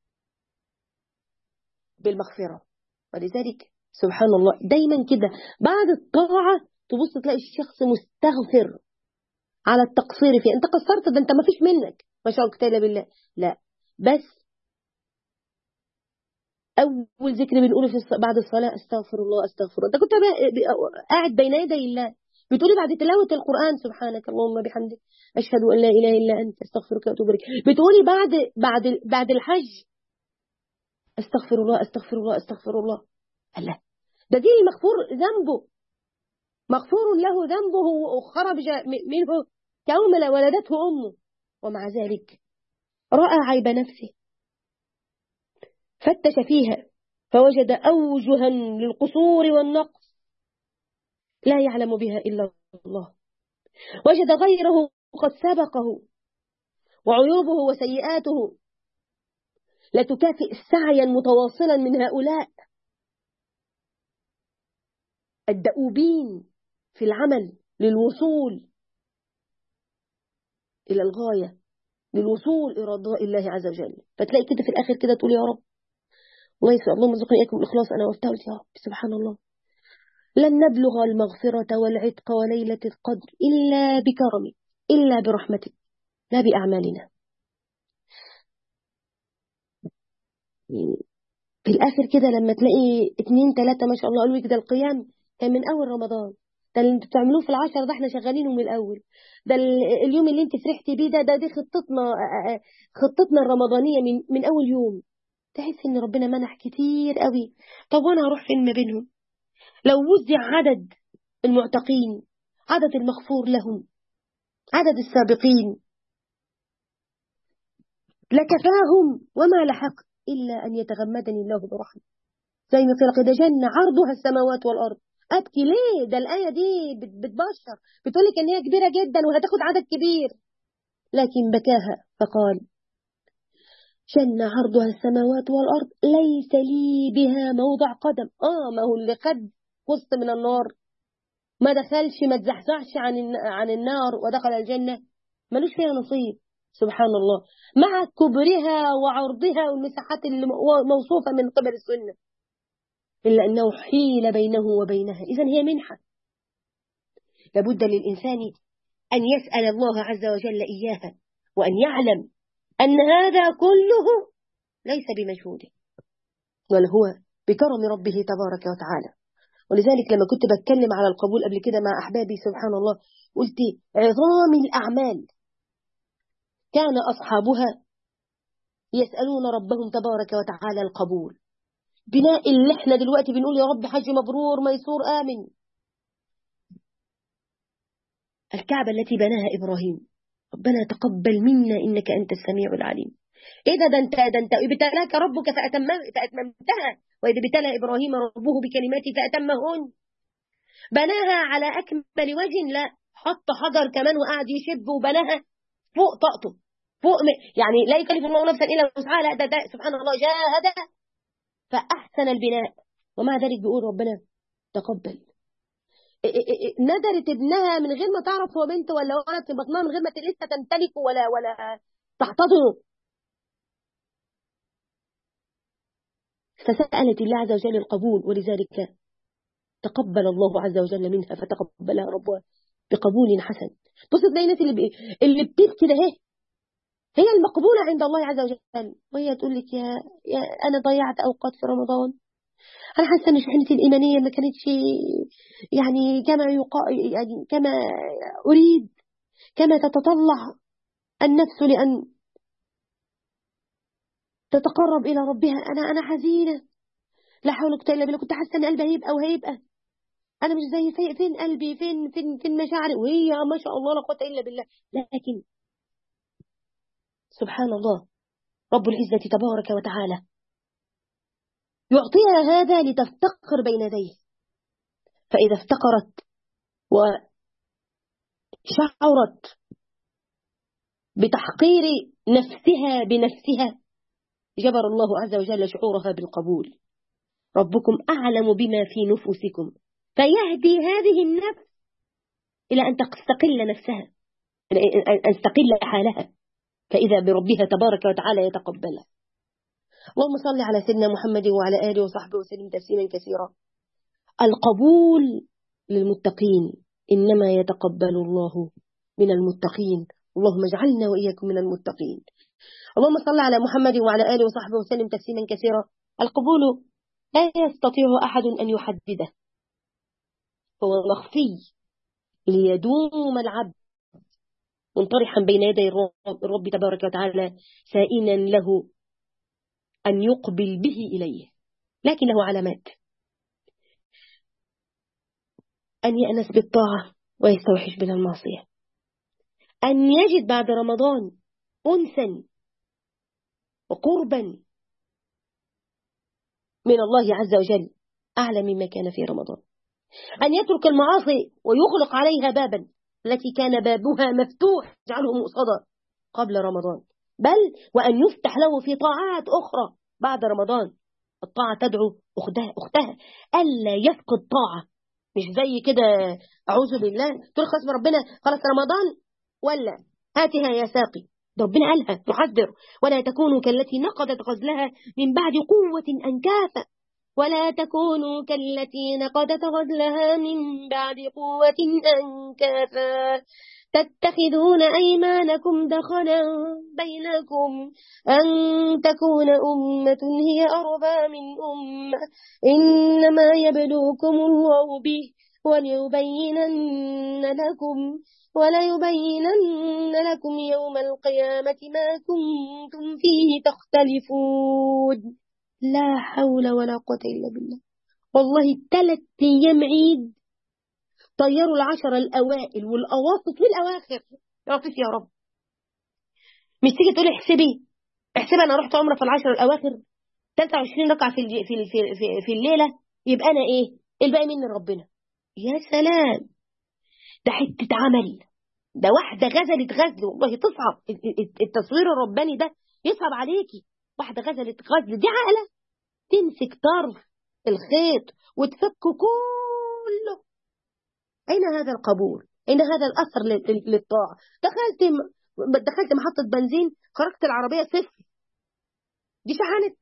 بالمغفرة ولذلك سبحان الله دايما كده بعد الطاعة تبص تلاقي الشخص مستغفر على التقصير فيه انت قصرت ده انت ما فيش منك ما شاء الله بالله لا بس أول ذكر بنقوله في الص- بعد الصلاة أستغفر الله أستغفر الله أنت كنت ب- ب- قاعد بين يدي الله بتقولي بعد تلاوة القرآن سبحانك اللهم بحمدك أشهد أن لا إله إلا أنت أستغفرك وأتوب إليك بتقولي بعد بعد بعد الحج أستغفر الله أستغفر الله أستغفر الله الله ده دي مغفور ذنبه مغفور له ذنبه وخرج م- منه كيوم لا ولدته أمه ومع ذلك رأى عيب نفسه فتش فيها فوجد أوجها للقصور والنقص لا يعلم بها إلا الله وجد غيره قد سبقه وعيوبه وسيئاته لا تكافئ سعيا متواصلا من هؤلاء الدؤوبين في العمل للوصول إلى الغاية للوصول إلى رضاء الله عز وجل فتلاقي كده في الآخر كده تقول يا رب الله يسأل اللهم ارزقني إياكم الإخلاص أنا وقفتها قلت يا رب سبحان الله لن نبلغ المغفرة والعتق وليلة القدر إلا بكرمك إلا برحمتك لا بأعمالنا في الآخر كده لما تلاقي اتنين تلاتة ما شاء الله قالوا لك ده القيام كان من أول رمضان ده اللي انتوا بتعملوه في العشر ده احنا شغالينه من الأول ده ال- اليوم اللي انت فرحتي بيه ده ده دي خطتنا آه، آه، خطتنا الرمضانية من من أول يوم تحس إن ربنا منح كتير قوي طب وأنا هروح فين ما بينهم لو وزع عدد المعتقين عدد المغفور لهم عدد السابقين لكفاهم وما لحق إلا أن يتغمدني الله برحمة زي ما قيل كده جنة عرضها السماوات والأرض أبكي ليه ده الآية دي بت- بتبشر بتقولك إن هي كبيرة جدا وهتاخد عدد كبير لكن بكاها فقال جنة عرضها السماوات والأرض ليس لي بها موضع قدم آه ما هو اللي خد وسط من النار ما دخلش ما تزحزحش عن الن- عن النار ودخل الجنة ملوش فيها نصيب سبحان الله مع كبرها وعرضها والمساحات اللي م- موصوفة من قبل السنة إلا أنه حيل بينه وبينها إذا هي منحة لابد للإنسان أن يسأل الله عز وجل إياها وأن يعلم أن هذا كله ليس بمجهوده بل هو بكرم ربه تبارك وتعالى ولذلك لما كنت بتكلم على القبول قبل كده مع أحبابي سبحان الله قلت عظام الأعمال كان أصحابها يسألون ربهم تبارك وتعالى القبول بناء اللي احنا دلوقتي بنقول يا رب حج مبرور ميسور آمن الكعبة التي بناها إبراهيم ربنا تقبل منا إنك أنت السميع العليم إيه ده ده أنت ده أنت ابتلاك ربك فأتم فأتممتها وإذ ابتلى إبراهيم ربه بكلمات فأتمهن بناها على أكمل وجه لا حط حجر كمان وقعد يشب وبناها فوق طاقته فوق م... يعني لا يكلف الله نفسا إلا وسعها لا ده, ده سبحان الله جاهد فأحسن البناء ومع ذلك بيقول ربنا تقبل إيه إيه إيه ندرت ابنها من غير ما تعرف هو بنت ولا ولد في بطنها من غير ما لسه تمتلكه ولا ولا تحتضنه فسألت الله عز وجل القبول ولذلك تقبل الله عز وجل منها فتقبلها ربها بقبول حسن بص تلاقي الناس اللي بي... اللي بتبكي ده هي هي المقبولة عند الله عز وجل وهي تقول لك يا, يا أنا ضيعت أوقات في رمضان أنا حاسة إن شحنتي الإيمانية ما كانتش يعني كما يقا... يعني كما أريد كما تتطلع النفس لأن تتقرب إلى ربها أنا أنا حزينة لا حول ولا قوة إلا بالله كنت حاسة إن قلبي هيبقى وهيبقى أنا مش زي في فين قلبي فين فين فين مشاعري وهي ما شاء الله لا قوة إلا بالله لكن سبحان الله رب العزة تبارك وتعالى يعطيها هذا لتفتقر بين يديه فإذا افتقرت وشعرت بتحقير نفسها بنفسها جبر الله عز وجل شعورها بالقبول ربكم أعلم بما في نفوسكم فيهدي هذه النفس إلى أن تستقل نفسها أن تستقل حالها فإذا بربها تبارك وتعالى يتقبلها اللهم صل على سيدنا محمد وعلى آله وصحبه وسلم تسليما كثيرا القبول للمتقين إنما يتقبل الله من المتقين اللهم اجعلنا وإياكم من المتقين اللهم صل على محمد وعلى آله وصحبه وسلم تسليما كثيرا القبول لا يستطيع أحد أن يحدده هو مخفي ليدوم العبد منطرحا بين يدي الرب تبارك وتعالى سائلا له أن يقبل به إليه لكن له علامات أن يأنس بالطاعة ويستوحش من المعصية أن يجد بعد رمضان أنسا وقربا من الله عز وجل أعلى مما كان في رمضان أن يترك المعاصي ويغلق عليها بابا التي كان بابها مفتوح جعله مؤصدا قبل رمضان بل وأن يفتح له في طاعات أخرى بعد رمضان الطاعة تدعو أختها, أختها ألا يفقد طاعة مش زي كده أعوذ بالله تقول خلاص ربنا خلاص رمضان ولا هاتها يا ساقي ده ربنا قالها محذر ولا تكونوا كالتي نقضت غزلها من بعد قوة أنكاثا ولا تكونوا كالتي نقضت غزلها من بعد قوة أنكاثا تتخذون أيمانكم دخلا بينكم أن تكون أمة هي أربى من أمة إنما يبلوكم الله به وليبينن لكم وليبينن لكم يوم القيامة ما كنتم فيه تختلفون لا حول ولا قوة إلا بالله والله ثلاث أيام عيد طيروا العشر الأوائل والأواسط والأواخر يا لطيف يا رب مش تيجي تقولي احسبي احسبي أنا رحت عمرة في العشر الأواخر 23 ركعة في في في في الليلة يبقى أنا إيه الباقي مني ربنا يا سلام ده حتة عمل ده واحدة غزلت غزل والله تصعب التصوير الرباني ده يصعب عليكي واحدة غزلت غزل دي عقلة تمسك طرف الخيط وتفك كله أين هذا القبول أين هذا الأثر للطاعة دخلت دخلت محطة بنزين خرجت العربية صفر دي شحنت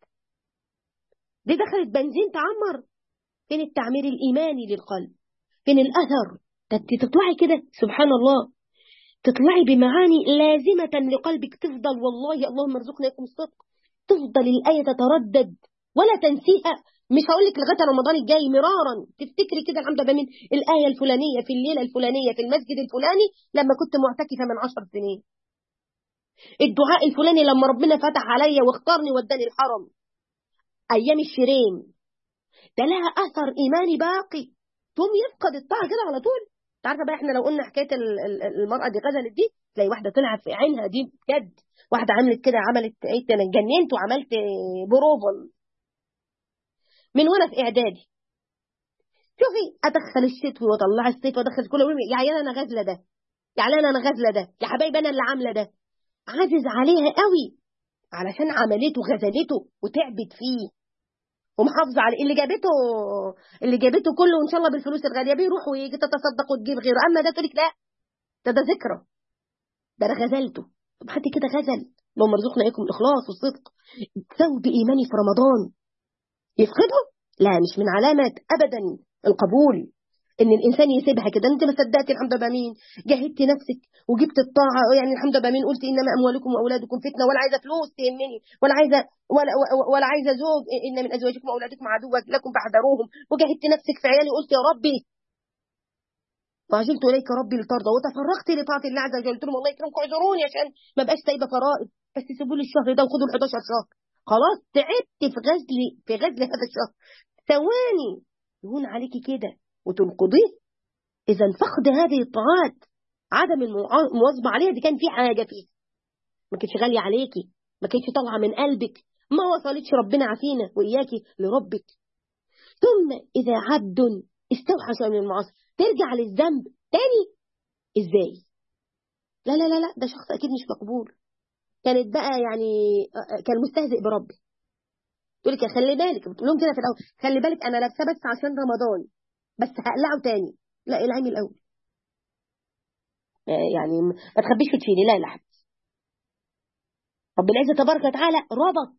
دي دخلت بنزين تعمر فين التعمير الإيماني للقلب فين الأثر تطلعي كده سبحان الله تطلعي بمعاني لازمة لقلبك تفضل والله اللهم ارزقنا لكم الصدق تفضل الآية تتردد ولا تنسيها مش هقول لك لغايه رمضان الجاي مرارا تفتكري كده الحمد لله من الايه الفلانيه في الليله الفلانيه في المسجد الفلاني لما كنت معتكفه من عشر سنين الدعاء الفلاني لما ربنا فتح عليا واختارني وداني الحرم ايام الشيرين ده لها اثر ايماني باقي ثم يفقد الطاعه كده على طول انت عارفه بقى احنا لو قلنا حكايه المراه دي غزلت دي تلاقي واحده طلعت في عينها دي بجد واحده عملت كده عملت ايه انا اتجننت وعملت بروفل من وانا في اعدادي شوفي ادخل الشتوي واطلع الصيف وادخل كل يوم يا عيال انا غازله ده يا عيال انا غازله ده يا حبايبي انا اللي عامله ده عاجز عليها قوي علشان عملته غزلته وتعبت فيه ومحافظه على اللي جابته اللي جابته كله وان شاء الله بالفلوس الغاليه بيروح ويجي تتصدق وتجيب غيره اما ده تقول لك لا ده ده ذكرى ده انا غزلته طب حد كده غزل اللهم ارزقنا اياكم الاخلاص والصدق ثوب ايماني في رمضان يفقده لا مش من علامات ابدا القبول ان الانسان يسيبها كده انت ما صدقتي الحمد لله مين جاهدت نفسك وجبت الطاعه يعني الحمد لله مين قلت انما اموالكم واولادكم فتنه ولا عايزه فلوس تهمني ولا عايزه ولا, ولا عايزه زوج ان من ازواجكم واولادكم عدوا لكم فاحذروهم وجاهدت نفسك في عيالي قلت يا ربي وعجلت اليك ربي لترضى وتفرغت لطاعه الله عز وجل قلت لهم الله يكرمكم اعذروني عشان ما بقاش سايبه فرائض بس سيبوا لي الشهر ده وخدوا ال 11 شهر خلاص تعبت في غزل في غزل هذا الشهر ثواني يهون عليكي كده وتنقضيه اذا فقد هذه الطاعات عدم المواظبه عليها دي كان في حاجه فيها ما كانتش غاليه عليكي ما كانتش طالعه من قلبك ما وصلتش ربنا عافينا واياكي لربك ثم اذا عبد استوحش من المعاصي ترجع للذنب تاني ازاي لا لا لا لا ده شخص اكيد مش مقبول كانت بقى يعني كان مستهزئ بربي تقول لك خلي بالك بتقول لهم كده في الاول خلي بالك انا لابسه بس عشان رمضان بس هقلعه تاني لا العين الاول يعني ما تخبيش في تشيلي لا لا حبيبي رب العزه تبارك وتعالى ربط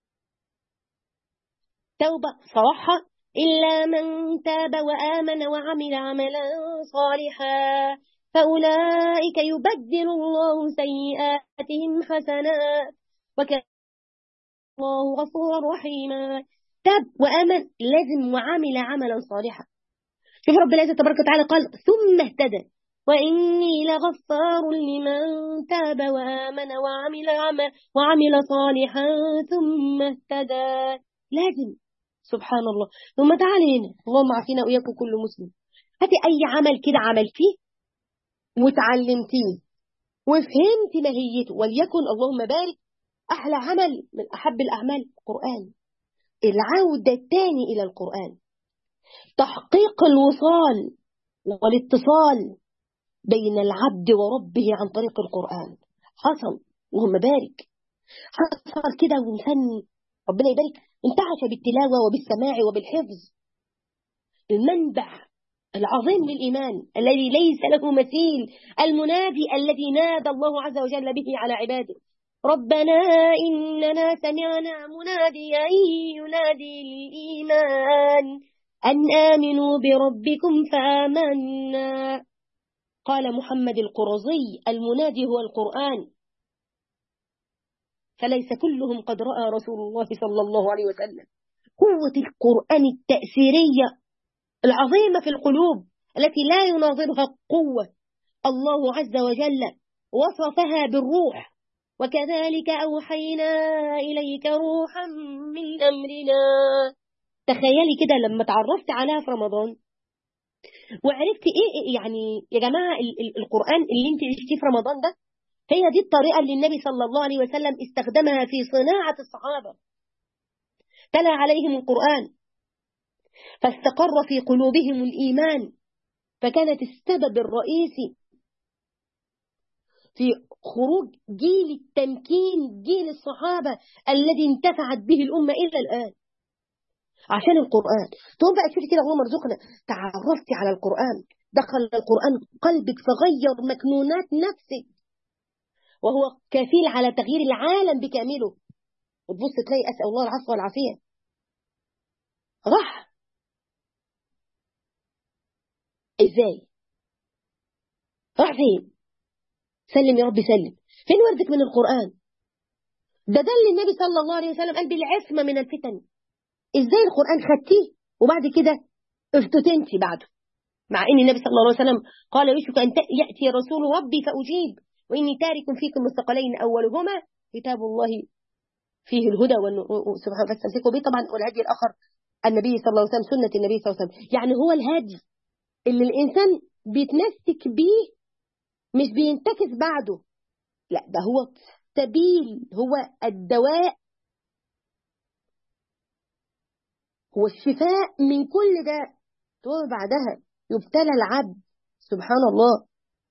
توبه صراحه إلا من تاب وآمن وعمل عملا صالحا فأولئك يبدل الله سيئاتهم حسنات وكان الله غفورا رحيما تاب وآمن لازم وعمل عملا صالحا شوف رب العزة تبارك وتعالى قال ثم اهتدى وإني لغفار لمن تاب وآمن وعمل عمل وعمل صالحا ثم اهتدى لازم سبحان الله ثم تعالى هنا اللهم عافينا وإياكم كل مسلم هاتي أي عمل كده عملتيه وتعلمتيه وفهمت ماهيته وليكن اللهم بارك أحلى عمل من أحب الأعمال القرآن العودة الثاني إلى القرآن تحقيق الوصال والاتصال بين العبد وربه عن طريق القرآن حصل اللهم بارك حصل كده وإنسان ربنا يبارك انتعش بالتلاوة وبالسماع وبالحفظ المنبع العظيم للإيمان الذي ليس له مثيل المنادي الذي نادى الله عز وجل به على عباده ربنا إننا سمعنا مناديا ينادي للإيمان أن آمنوا بربكم فآمنا قال محمد القرظي المنادي هو القرآن فليس كلهم قد رأى رسول الله صلى الله عليه وسلم قوة القرآن التأثيرية العظيمة في القلوب التي لا يناظرها قوة الله عز وجل وصفها بالروح وكذلك أوحينا إليك روحا من أمرنا تخيلي كده لما تعرفت عليها في رمضان وعرفت ايه يعني يا جماعة القرآن اللي انت عشتيه في رمضان ده هي دي الطريقة اللي النبي صلى الله عليه وسلم استخدمها في صناعة الصحابة تلا عليهم القرآن فاستقر في قلوبهم الإيمان فكانت السبب الرئيسي في خروج جيل التمكين جيل الصحابة الذي انتفعت به الأمة إلى الآن عشان القرآن تقوم بقى تشوفي كده اللهم ارزقنا تعرفتي على القرآن دخل القرآن قلبك فغير مكنونات نفسك وهو كفيل على تغيير العالم بكامله وتبص تلاقي أسأل الله العفو والعافية راح ازاي راح فين سلم يا رب سلم فين وردك من القرآن ده ده اللي النبي صلى الله عليه وسلم قال بالعصمة من الفتن ازاي القرآن خدتيه وبعد كده افتتنتي بعده مع ان النبي صلى الله عليه وسلم قال يشك ان يأتي رسول ربي فأجيب وإني تارك فيكم مستقلين أولهما كتاب الله فيه الهدى سبحانه فاستمسكوا به طبعا والهدي الآخر النبي صلى الله عليه وسلم سنة النبي صلى الله عليه وسلم يعني هو الهدي اللي الإنسان بيتمسك بيه مش بينتكس بعده لا ده هو سبيل هو الدواء هو الشفاء من كل ده تقول بعدها يبتلى العبد سبحان الله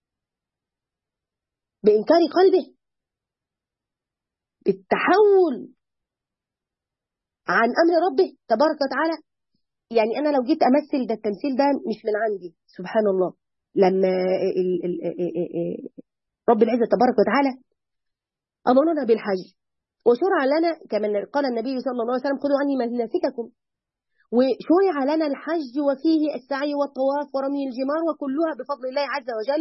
بإنكار قلبه بالتحول عن أمر ربه تبارك وتعالى يعني أنا لو جيت أمثل ده التمثيل ده مش من عندي سبحان الله لما ال ال رب العزة تبارك وتعالى أمرنا بالحج وشرع لنا كما قال النبي صلى الله عليه وسلم خذوا عني مناسككم وشرع لنا الحج وفيه السعي والطواف ورمي الجمار وكلها بفضل الله عز وجل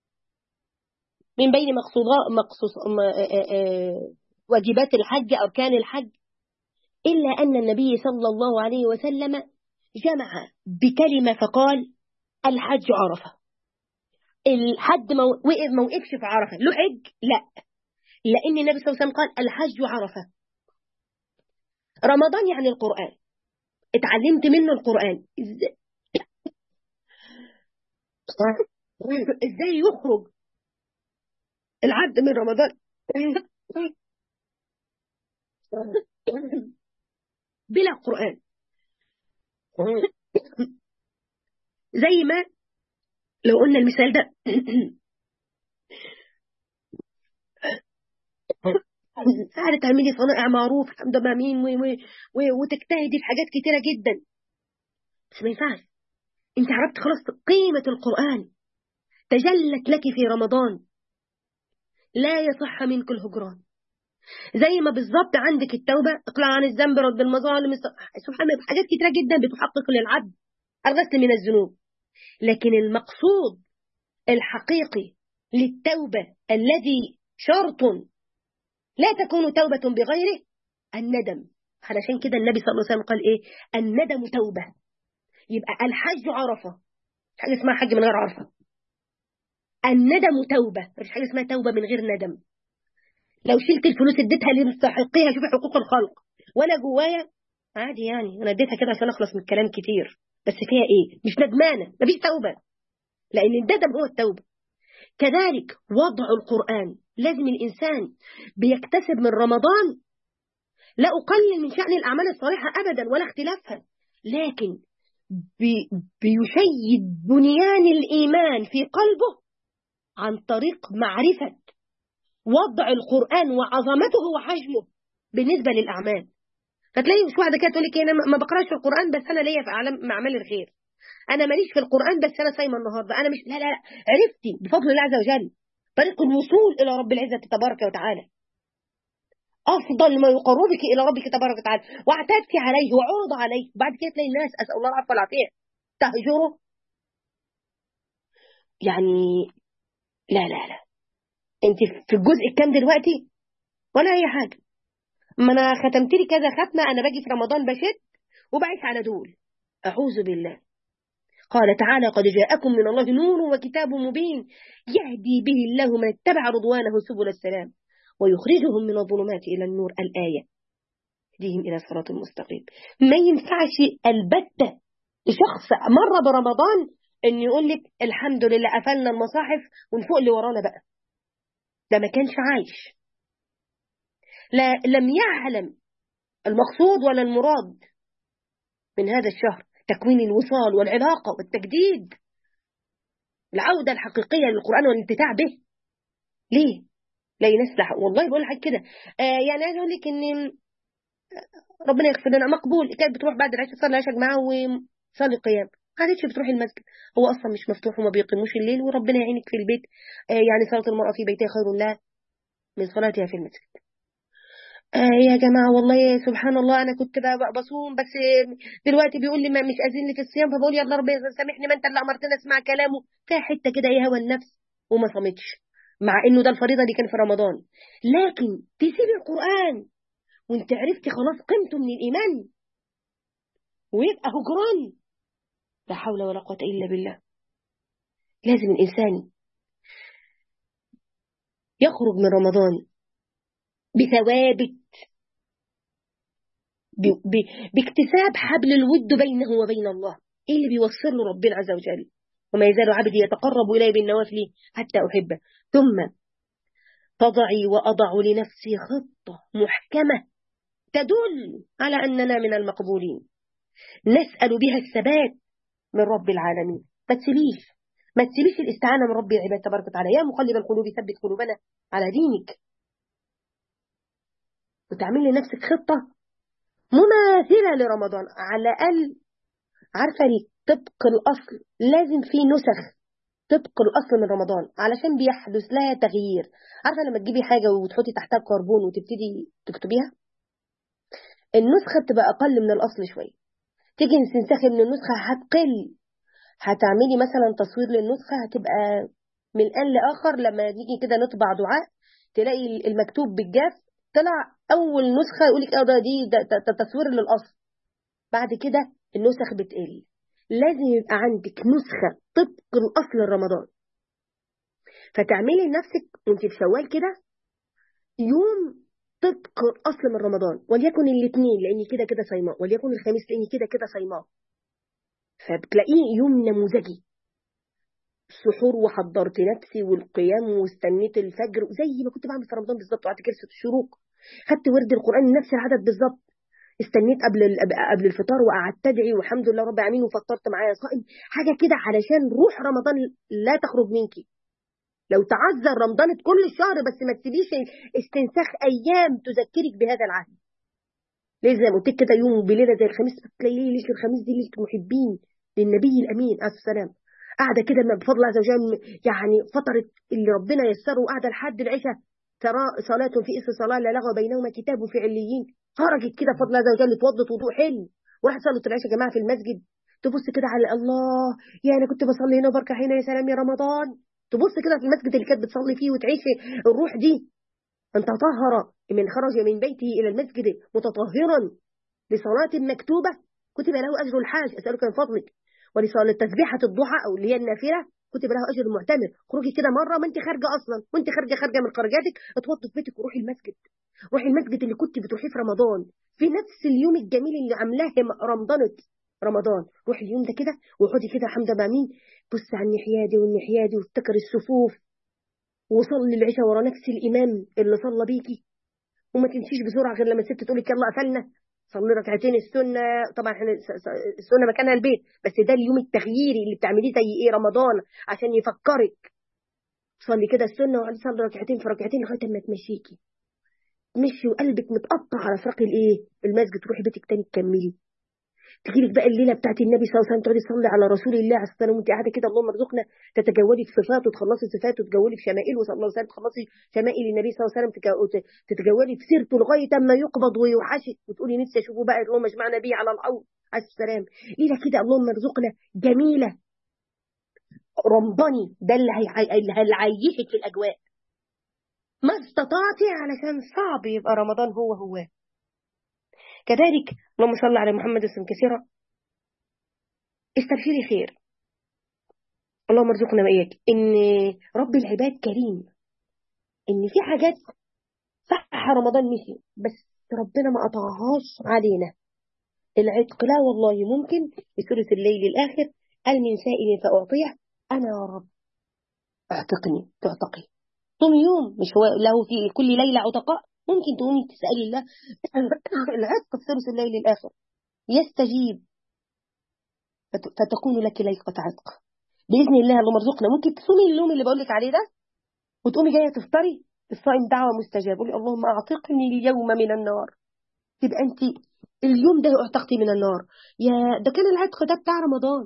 من بين مقصودات مقصوص واجبات الحج أركان الحج إلا أن النبي صلى الله عليه وسلم جمع بكلمة فقال الحج عرفة الحد ما وقفش في عرفة له حج لا لأن النبي صلى الله عليه وسلم قال الحج عرفة رمضان يعني القرآن اتعلمت منه القرآن ازاي ازاي يخرج العبد من رمضان بلا قرآن زي ما لو قلنا المثال ده قاعدة تعملي صنائع معروف الحمد لله مين وتجتهدي في حاجات كتيرة جدا بس ما ينفعش انت عرفت خلاص قيمة القرآن تجلت لك في رمضان لا يصح منك الهجران زي ما بالظبط عندك التوبة اقلع عن الذنب رد المظالم سبحان الله حاجات كتيرة جدا بتحقق للعبد الغسل من الذنوب لكن المقصود الحقيقي للتوبة الذي شرط لا تكون توبة بغيره الندم علشان كده النبي صلى الله عليه وسلم قال ايه الندم توبة يبقى الحج عرفة مش حاجة اسمها حج من غير عرفة الندم توبة مش حاجة اسمها توبة من غير ندم لو شلت الفلوس اديتها لمستحقيها شوف حقوق الخلق وانا جوايا عادي يعني انا اديتها كده عشان اخلص من الكلام كتير بس فيها ايه مش ندمانه مفيش توبه لان الندم هو التوبه كذلك وضع القران لازم الانسان بيكتسب من رمضان لا اقلل من شان الاعمال الصالحه ابدا ولا اختلافها لكن بي بيشيد بنيان الايمان في قلبه عن طريق معرفه وضع القران وعظمته وحجمه بالنسبه للاعمال فتلاقي مش واحده كده تقول لك انا ما بقراش في القران بس انا ليا في اعلام اعمال الخير انا ماليش في القران بس انا صايمه النهارده انا مش لا لا لا عرفتي بفضل الله عز وجل طريق الوصول الى رب العزه تبارك وتعالى افضل ما يقربك الى ربك تبارك وتعالى واعتدتي عليه وعرض عليه وبعد كده تلاقي الناس اسال الله العفو والعافيه تهجره يعني لا لا لا انت في الجزء الكام دلوقتي ولا اي حاجه ما انا ختمت لي كذا ختمه انا باجي في رمضان بشد وبعيش على دول اعوذ بالله قال تعالى قد جاءكم من الله نور وكتاب مبين يهدي به الله من اتبع رضوانه سبل السلام ويخرجهم من الظلمات إلى النور الآية يهديهم إلى صراط المستقيم ما ينفعش البتة لشخص مر برمضان أن يقول لك الحمد لله قفلنا المصاحف ونفوق اللي ورانا بقى ده ما كانش عايش لا لم يعلم المقصود ولا المراد من هذا الشهر تكوين الوصال والعلاقة والتجديد العودة الحقيقية للقرآن والانتفاع به ليه؟ لا ينسلح والله بقول لك كده آه يعني عايز اقول لك ان ربنا يغفر لنا مقبول كانت بتروح بعد العشاء تصلي العشاء معاه وصلي قيام ما عادتش بتروح المسجد هو اصلا مش مفتوح وما بيقيموش الليل وربنا يعينك في البيت آه يعني صلاه المراه في بيتها خير لها من صلاتها في المسجد آه يا جماعة والله سبحان الله أنا كنت بصوم بس دلوقتي بيقول لي ما مش أذن لي في الصيام فبقول يا رب سامحني ما أنت اللي أمرتنا أسمع كلامه فيها حتة كده إيه هوى النفس وما صمتش مع إنه ده الفريضة دي كان في رمضان لكن تسيب القرآن وأنت عرفتي خلاص قيمته من الإيمان ويبقى هجران لا حول ولا قوة إلا بالله لازم الإنسان يخرج من رمضان بثوابت باكتساب حبل الود بينه وبين الله ايه اللي بيوصل له ربنا عز وجل وما يزال عبدي يتقرب الي بالنوافل حتى احبه ثم تضعي واضع لنفسي خطه محكمه تدل على اننا من المقبولين نسال بها الثبات من رب العالمين ما تسيبيش ما تسيبيش الاستعانه من رب العباد تبارك وتعالى يا مقلب القلوب ثبت قلوبنا على دينك وتعملي لنفسك خطة مماثلة لرمضان على الأقل عارفة ليه طبق الأصل لازم في نسخ طبق الأصل من رمضان علشان بيحدث لها تغيير عارفة لما تجيبي حاجة وتحطي تحتها كربون وتبتدي تكتبيها النسخة بتبقى أقل من الأصل شوية تيجي تنسخي من النسخة هتقل هتعملي مثلا تصوير للنسخة هتبقى من آن لآخر لما تيجي كده نطبع دعاء تلاقي المكتوب بالجاف طلع اول نسخه يقول لك اه ده دي ده, ده, ده تصوير للاصل بعد كده النسخ بتقل لازم يبقى عندك نسخه طبق الاصل رمضان فتعملي لنفسك وانت في شوال كده يوم طبق الاصل من رمضان وليكن الاثنين لاني كده كده صايماه وليكن الخميس لاني كده كده صايماه فبتلاقيه يوم نموذجي السحور وحضرت نفسي والقيام واستنيت الفجر زي ما كنت بعمل في رمضان بالظبط وقعدت جلسه الشروق خدت ورد القران نفس العدد بالظبط استنيت قبل قبل الفطار وقعدت ادعي والحمد لله رب العالمين وفطرت معايا صائم حاجه كده علشان روح رمضان لا تخرج منكي لو تعذر رمضان كل الشهر بس ما تسيبيش استنساخ ايام تذكرك بهذا العهد ليه زي ما قلت كده يوم بليله زي الخميس تلاقي ليله الخميس دي ليله المحبين للنبي الامين عليه السلام قاعده كده بفضل الله عز وجل يعني فتره اللي ربنا يسره قاعده لحد العشاء ترى صلاة في اسم صلاة لا لغو بينهما كتاب في عليين خرجت كده بفضل الله عز وجل اتوضت وضوء حلو وراحت صلت العشاء يا جماعه في المسجد تبص كده على الله يا انا كنت بصلي هنا وبركع هنا يا سلام يا رمضان تبص كده في المسجد اللي كانت بتصلي فيه وتعيش الروح دي ان تطهر من خرج من بيته الى المسجد متطهرا لصلاة مكتوبة كتب له أجر الحاج أسألك من فضلك ولصلاة تسبيحة الضحى أو اللي هي النافلة كتب له أجر المعتمر خروجي كده مرة ما أنت خارجة أصلا وأنت خارجة خارجة من خرجاتك اتوضي في بيتك وروحي المسجد روحي المسجد اللي كنت بتروحيه في رمضان في نفس اليوم الجميل اللي عاملاه رمضان رمضان روحي اليوم ده كده واقعدي كده حمده مع مين بص على الناحيه دي والناحيه دي وافتكر الصفوف وصلي العشاء ورا نفس الامام اللي صلى بيكي وما تمشيش بسرعه غير لما الست تقول لك يلا قفلنا صلي ركعتين السنه طبعا احنا السنه مكانها البيت بس ده اليوم التغييري اللي بتعمليه زي ايه رمضان عشان يفكرك صلي كده السنه وقعدي صلي ركعتين في ركعتين لغايه ما تمشيكي مشي وقلبك متقطع على فراق الايه المسجد تروحي بيتك تاني تكملي تجي لك بقى الليله بتاعت النبي صلى الله عليه وسلم تقعدي تصلي على رسول الله عليه الصلاه والسلام وانت قاعده كده اللهم ارزقنا تتجولي في صفاته وتخلصي صفاته وتتجولي في شمائله صلى الله عليه وسلم تخلصي شمائل النبي صلى الله عليه وسلم تتجولي في سيرته لغايه اما يقبض ويوحشك وتقولي نفسي اشوفه بقى اللهم اجمعنا بيه على الحوض عليه السلام ليله كده اللهم ارزقنا جميله رمضاني ده اللي هيعيشك في الاجواء ما استطعتي علشان صعب يبقى رمضان هو هو كذلك اللهم صل على محمد وسلم كثيرا استبشري خير اللهم ارزقنا وإياك إن رب العباد كريم إن في حاجات صح رمضان مشي بس ربنا ما قطعهاش علينا العتق لا والله ممكن في ثلث الليل الآخر قال من سائل فأعطيه أنا يا رب اعتقني تعتقي طول يوم مش هو له في كل ليلة عتقاء ممكن تقومي تسألي الله العتق في ثلث الليل الآخر يستجيب فتكون لك ليقة عتق بإذن الله اللهم ارزقنا ممكن تصومي اليوم اللي بقول لك عليه ده وتقومي جاية تفطري الصائم دعوة مستجابة قولي اللهم أعتقني اليوم من النار تبقى أنت اليوم ده اعتقتي من النار يا ده كان العتق ده بتاع رمضان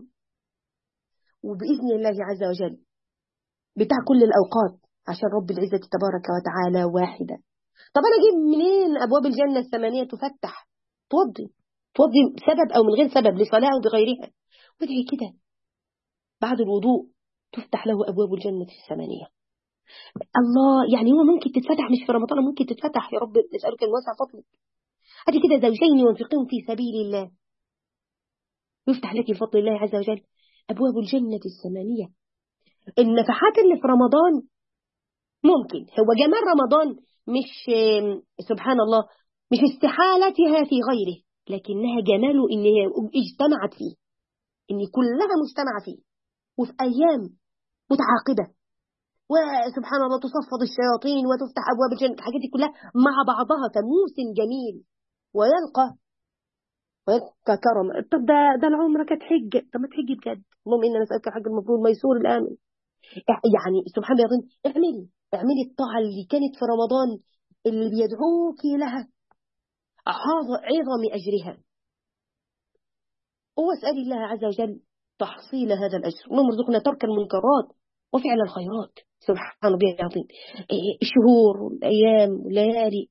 وبإذن الله عز وجل بتاع كل الأوقات عشان رب العزة تبارك وتعالى واحدة طب أنا أجيب منين أبواب الجنة الثمانية تفتح توضي توضي بسبب أو من غير سبب لصلاة أو بغيرها وادعي كده بعد الوضوء تفتح له أبواب الجنة الثمانية الله يعني هو ممكن تتفتح مش في رمضان ممكن تتفتح يا رب نسألك الواسع فضلك هذه كده زوجين ينفقون في سبيل الله يفتح لك بفضل الله عز وجل أبواب الجنة الثمانية النفحات اللي في رمضان ممكن هو جمال رمضان مش سبحان الله مش استحالتها في غيره لكنها جماله إن هي اجتمعت فيه إن كلها مجتمعة فيه وفي أيام متعاقبة وسبحان الله تصفد الشياطين وتفتح أبواب الجنة الحاجات دي كلها مع بعضها كموسم جميل ويلقى ويلقى كرم طب ده ده العمرة كانت حج طب ما تحجي بجد اللهم إنا نسألك الحج المفروض ميسور الآمن يعني سبحان الله العظيم اعملي اعملي الطاعة اللي كانت في رمضان اللي بيدعوك لها عظم أجرها واسأل الله عز وجل تحصيل هذا الأجر اللهم ارزقنا ترك المنكرات وفعل الخيرات سبحان ربي العظيم الشهور والأيام والليالي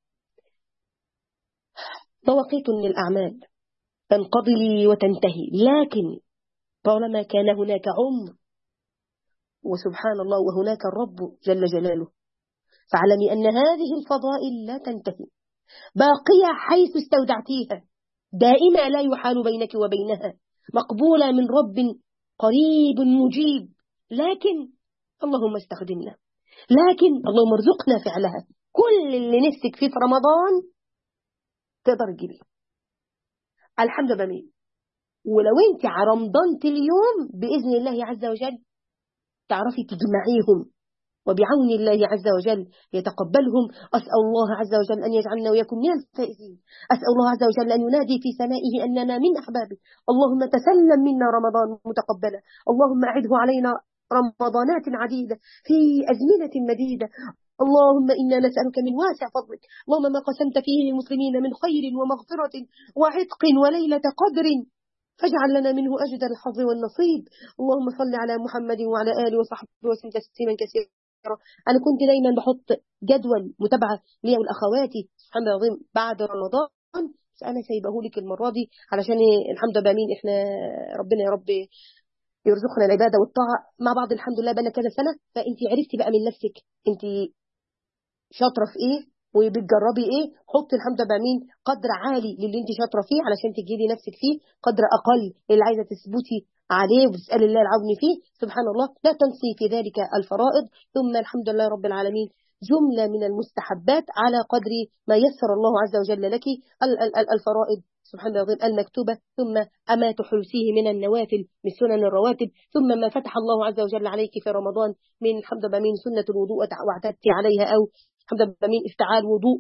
مواقيت للأعمال تنقضي لي وتنتهي لكن طالما كان هناك عمر وسبحان الله وهناك الرب جل جلاله فاعلمي أن هذه الفضائل لا تنتهي باقية حيث استودعتيها دائما لا يحال بينك وبينها مقبولة من رب قريب مجيب لكن اللهم استخدمنا لكن اللهم ارزقنا فعلها كل اللي نفسك فيه في رمضان تقدر تجيبيه الحمد لله ولو انت على رمضان اليوم بإذن الله عز وجل تعرفي تجمعيهم وبعون الله عز وجل يتقبلهم أسأل الله عز وجل أن يجعلنا ويكون من الفائزين أسأل الله عز وجل أن ينادي في سمائه أننا من أحبابه اللهم تسلم منا رمضان متقبلا اللهم أعده علينا رمضانات عديدة في أزمنة مديدة اللهم إنا نسألك من واسع فضلك اللهم ما قسمت فيه للمسلمين من خير ومغفرة وعتق وليلة قدر فاجعل لنا منه أجد الحظ والنصيب اللهم صل على محمد وعلى آله وصحبه وسلم تسليما كثيرا أنا كنت دايما بحط جدول متابعة ليا ولأخواتي سبحان الله العظيم بعد رمضان بس أنا سايبه لك المرة دي علشان الحمد لله بامين إحنا ربنا يا رب يرزقنا العبادة والطاعة مع بعض الحمد لله بقى كذا سنة فأنت عرفتي بقى من نفسك أنت شاطرة في إيه وبتجربي ايه حطي الحمد لله مين قدر عالي للي انت شاطره فيه علشان تجيدي نفسك فيه قدر اقل اللي عايزه تثبتي عليه وتسالي الله العون فيه سبحان الله لا تنسي في ذلك الفرائض ثم الحمد لله رب العالمين جملة من المستحبات على قدر ما يسر الله عز وجل لك الفرائض سبحان الله المكتوبة ثم أما تحرسيه من النوافل من سنن الرواتب ثم ما فتح الله عز وجل عليك في رمضان من الحمد لله من سنة الوضوء واعتدت عليها أو الحمد لله من افتعال وضوء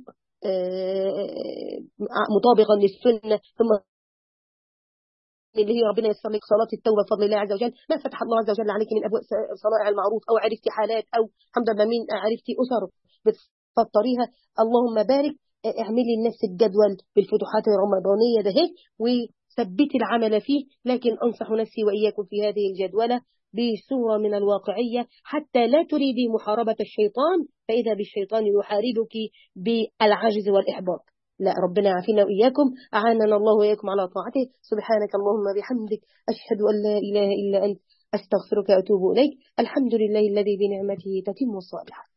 مطابقا للسنة ثم اللي هي ربنا يسر لك صلاة التوبة بفضل الله عز وجل ما فتح الله عز وجل عليك من أبواب صنائع المعروف أو عرفتي حالات أو الحمد لله من عرفتي أسر بتفطريها اللهم بارك اعملي لنفسك جدول بالفتوحات الرمضانية ده هيك وثبتي العمل فيه لكن أنصح نفسي وإياكم في هذه الجدولة بصورة من الواقعية حتى لا تريدي محاربة الشيطان فإذا بالشيطان يحاربك بالعجز والإحباط لا ربنا يعافينا وإياكم أعاننا الله وإياكم على طاعته سبحانك اللهم بحمدك أشهد أن لا إله إلا أنت أستغفرك وأتوب إليك الحمد لله الذي بنعمته تتم الصالحات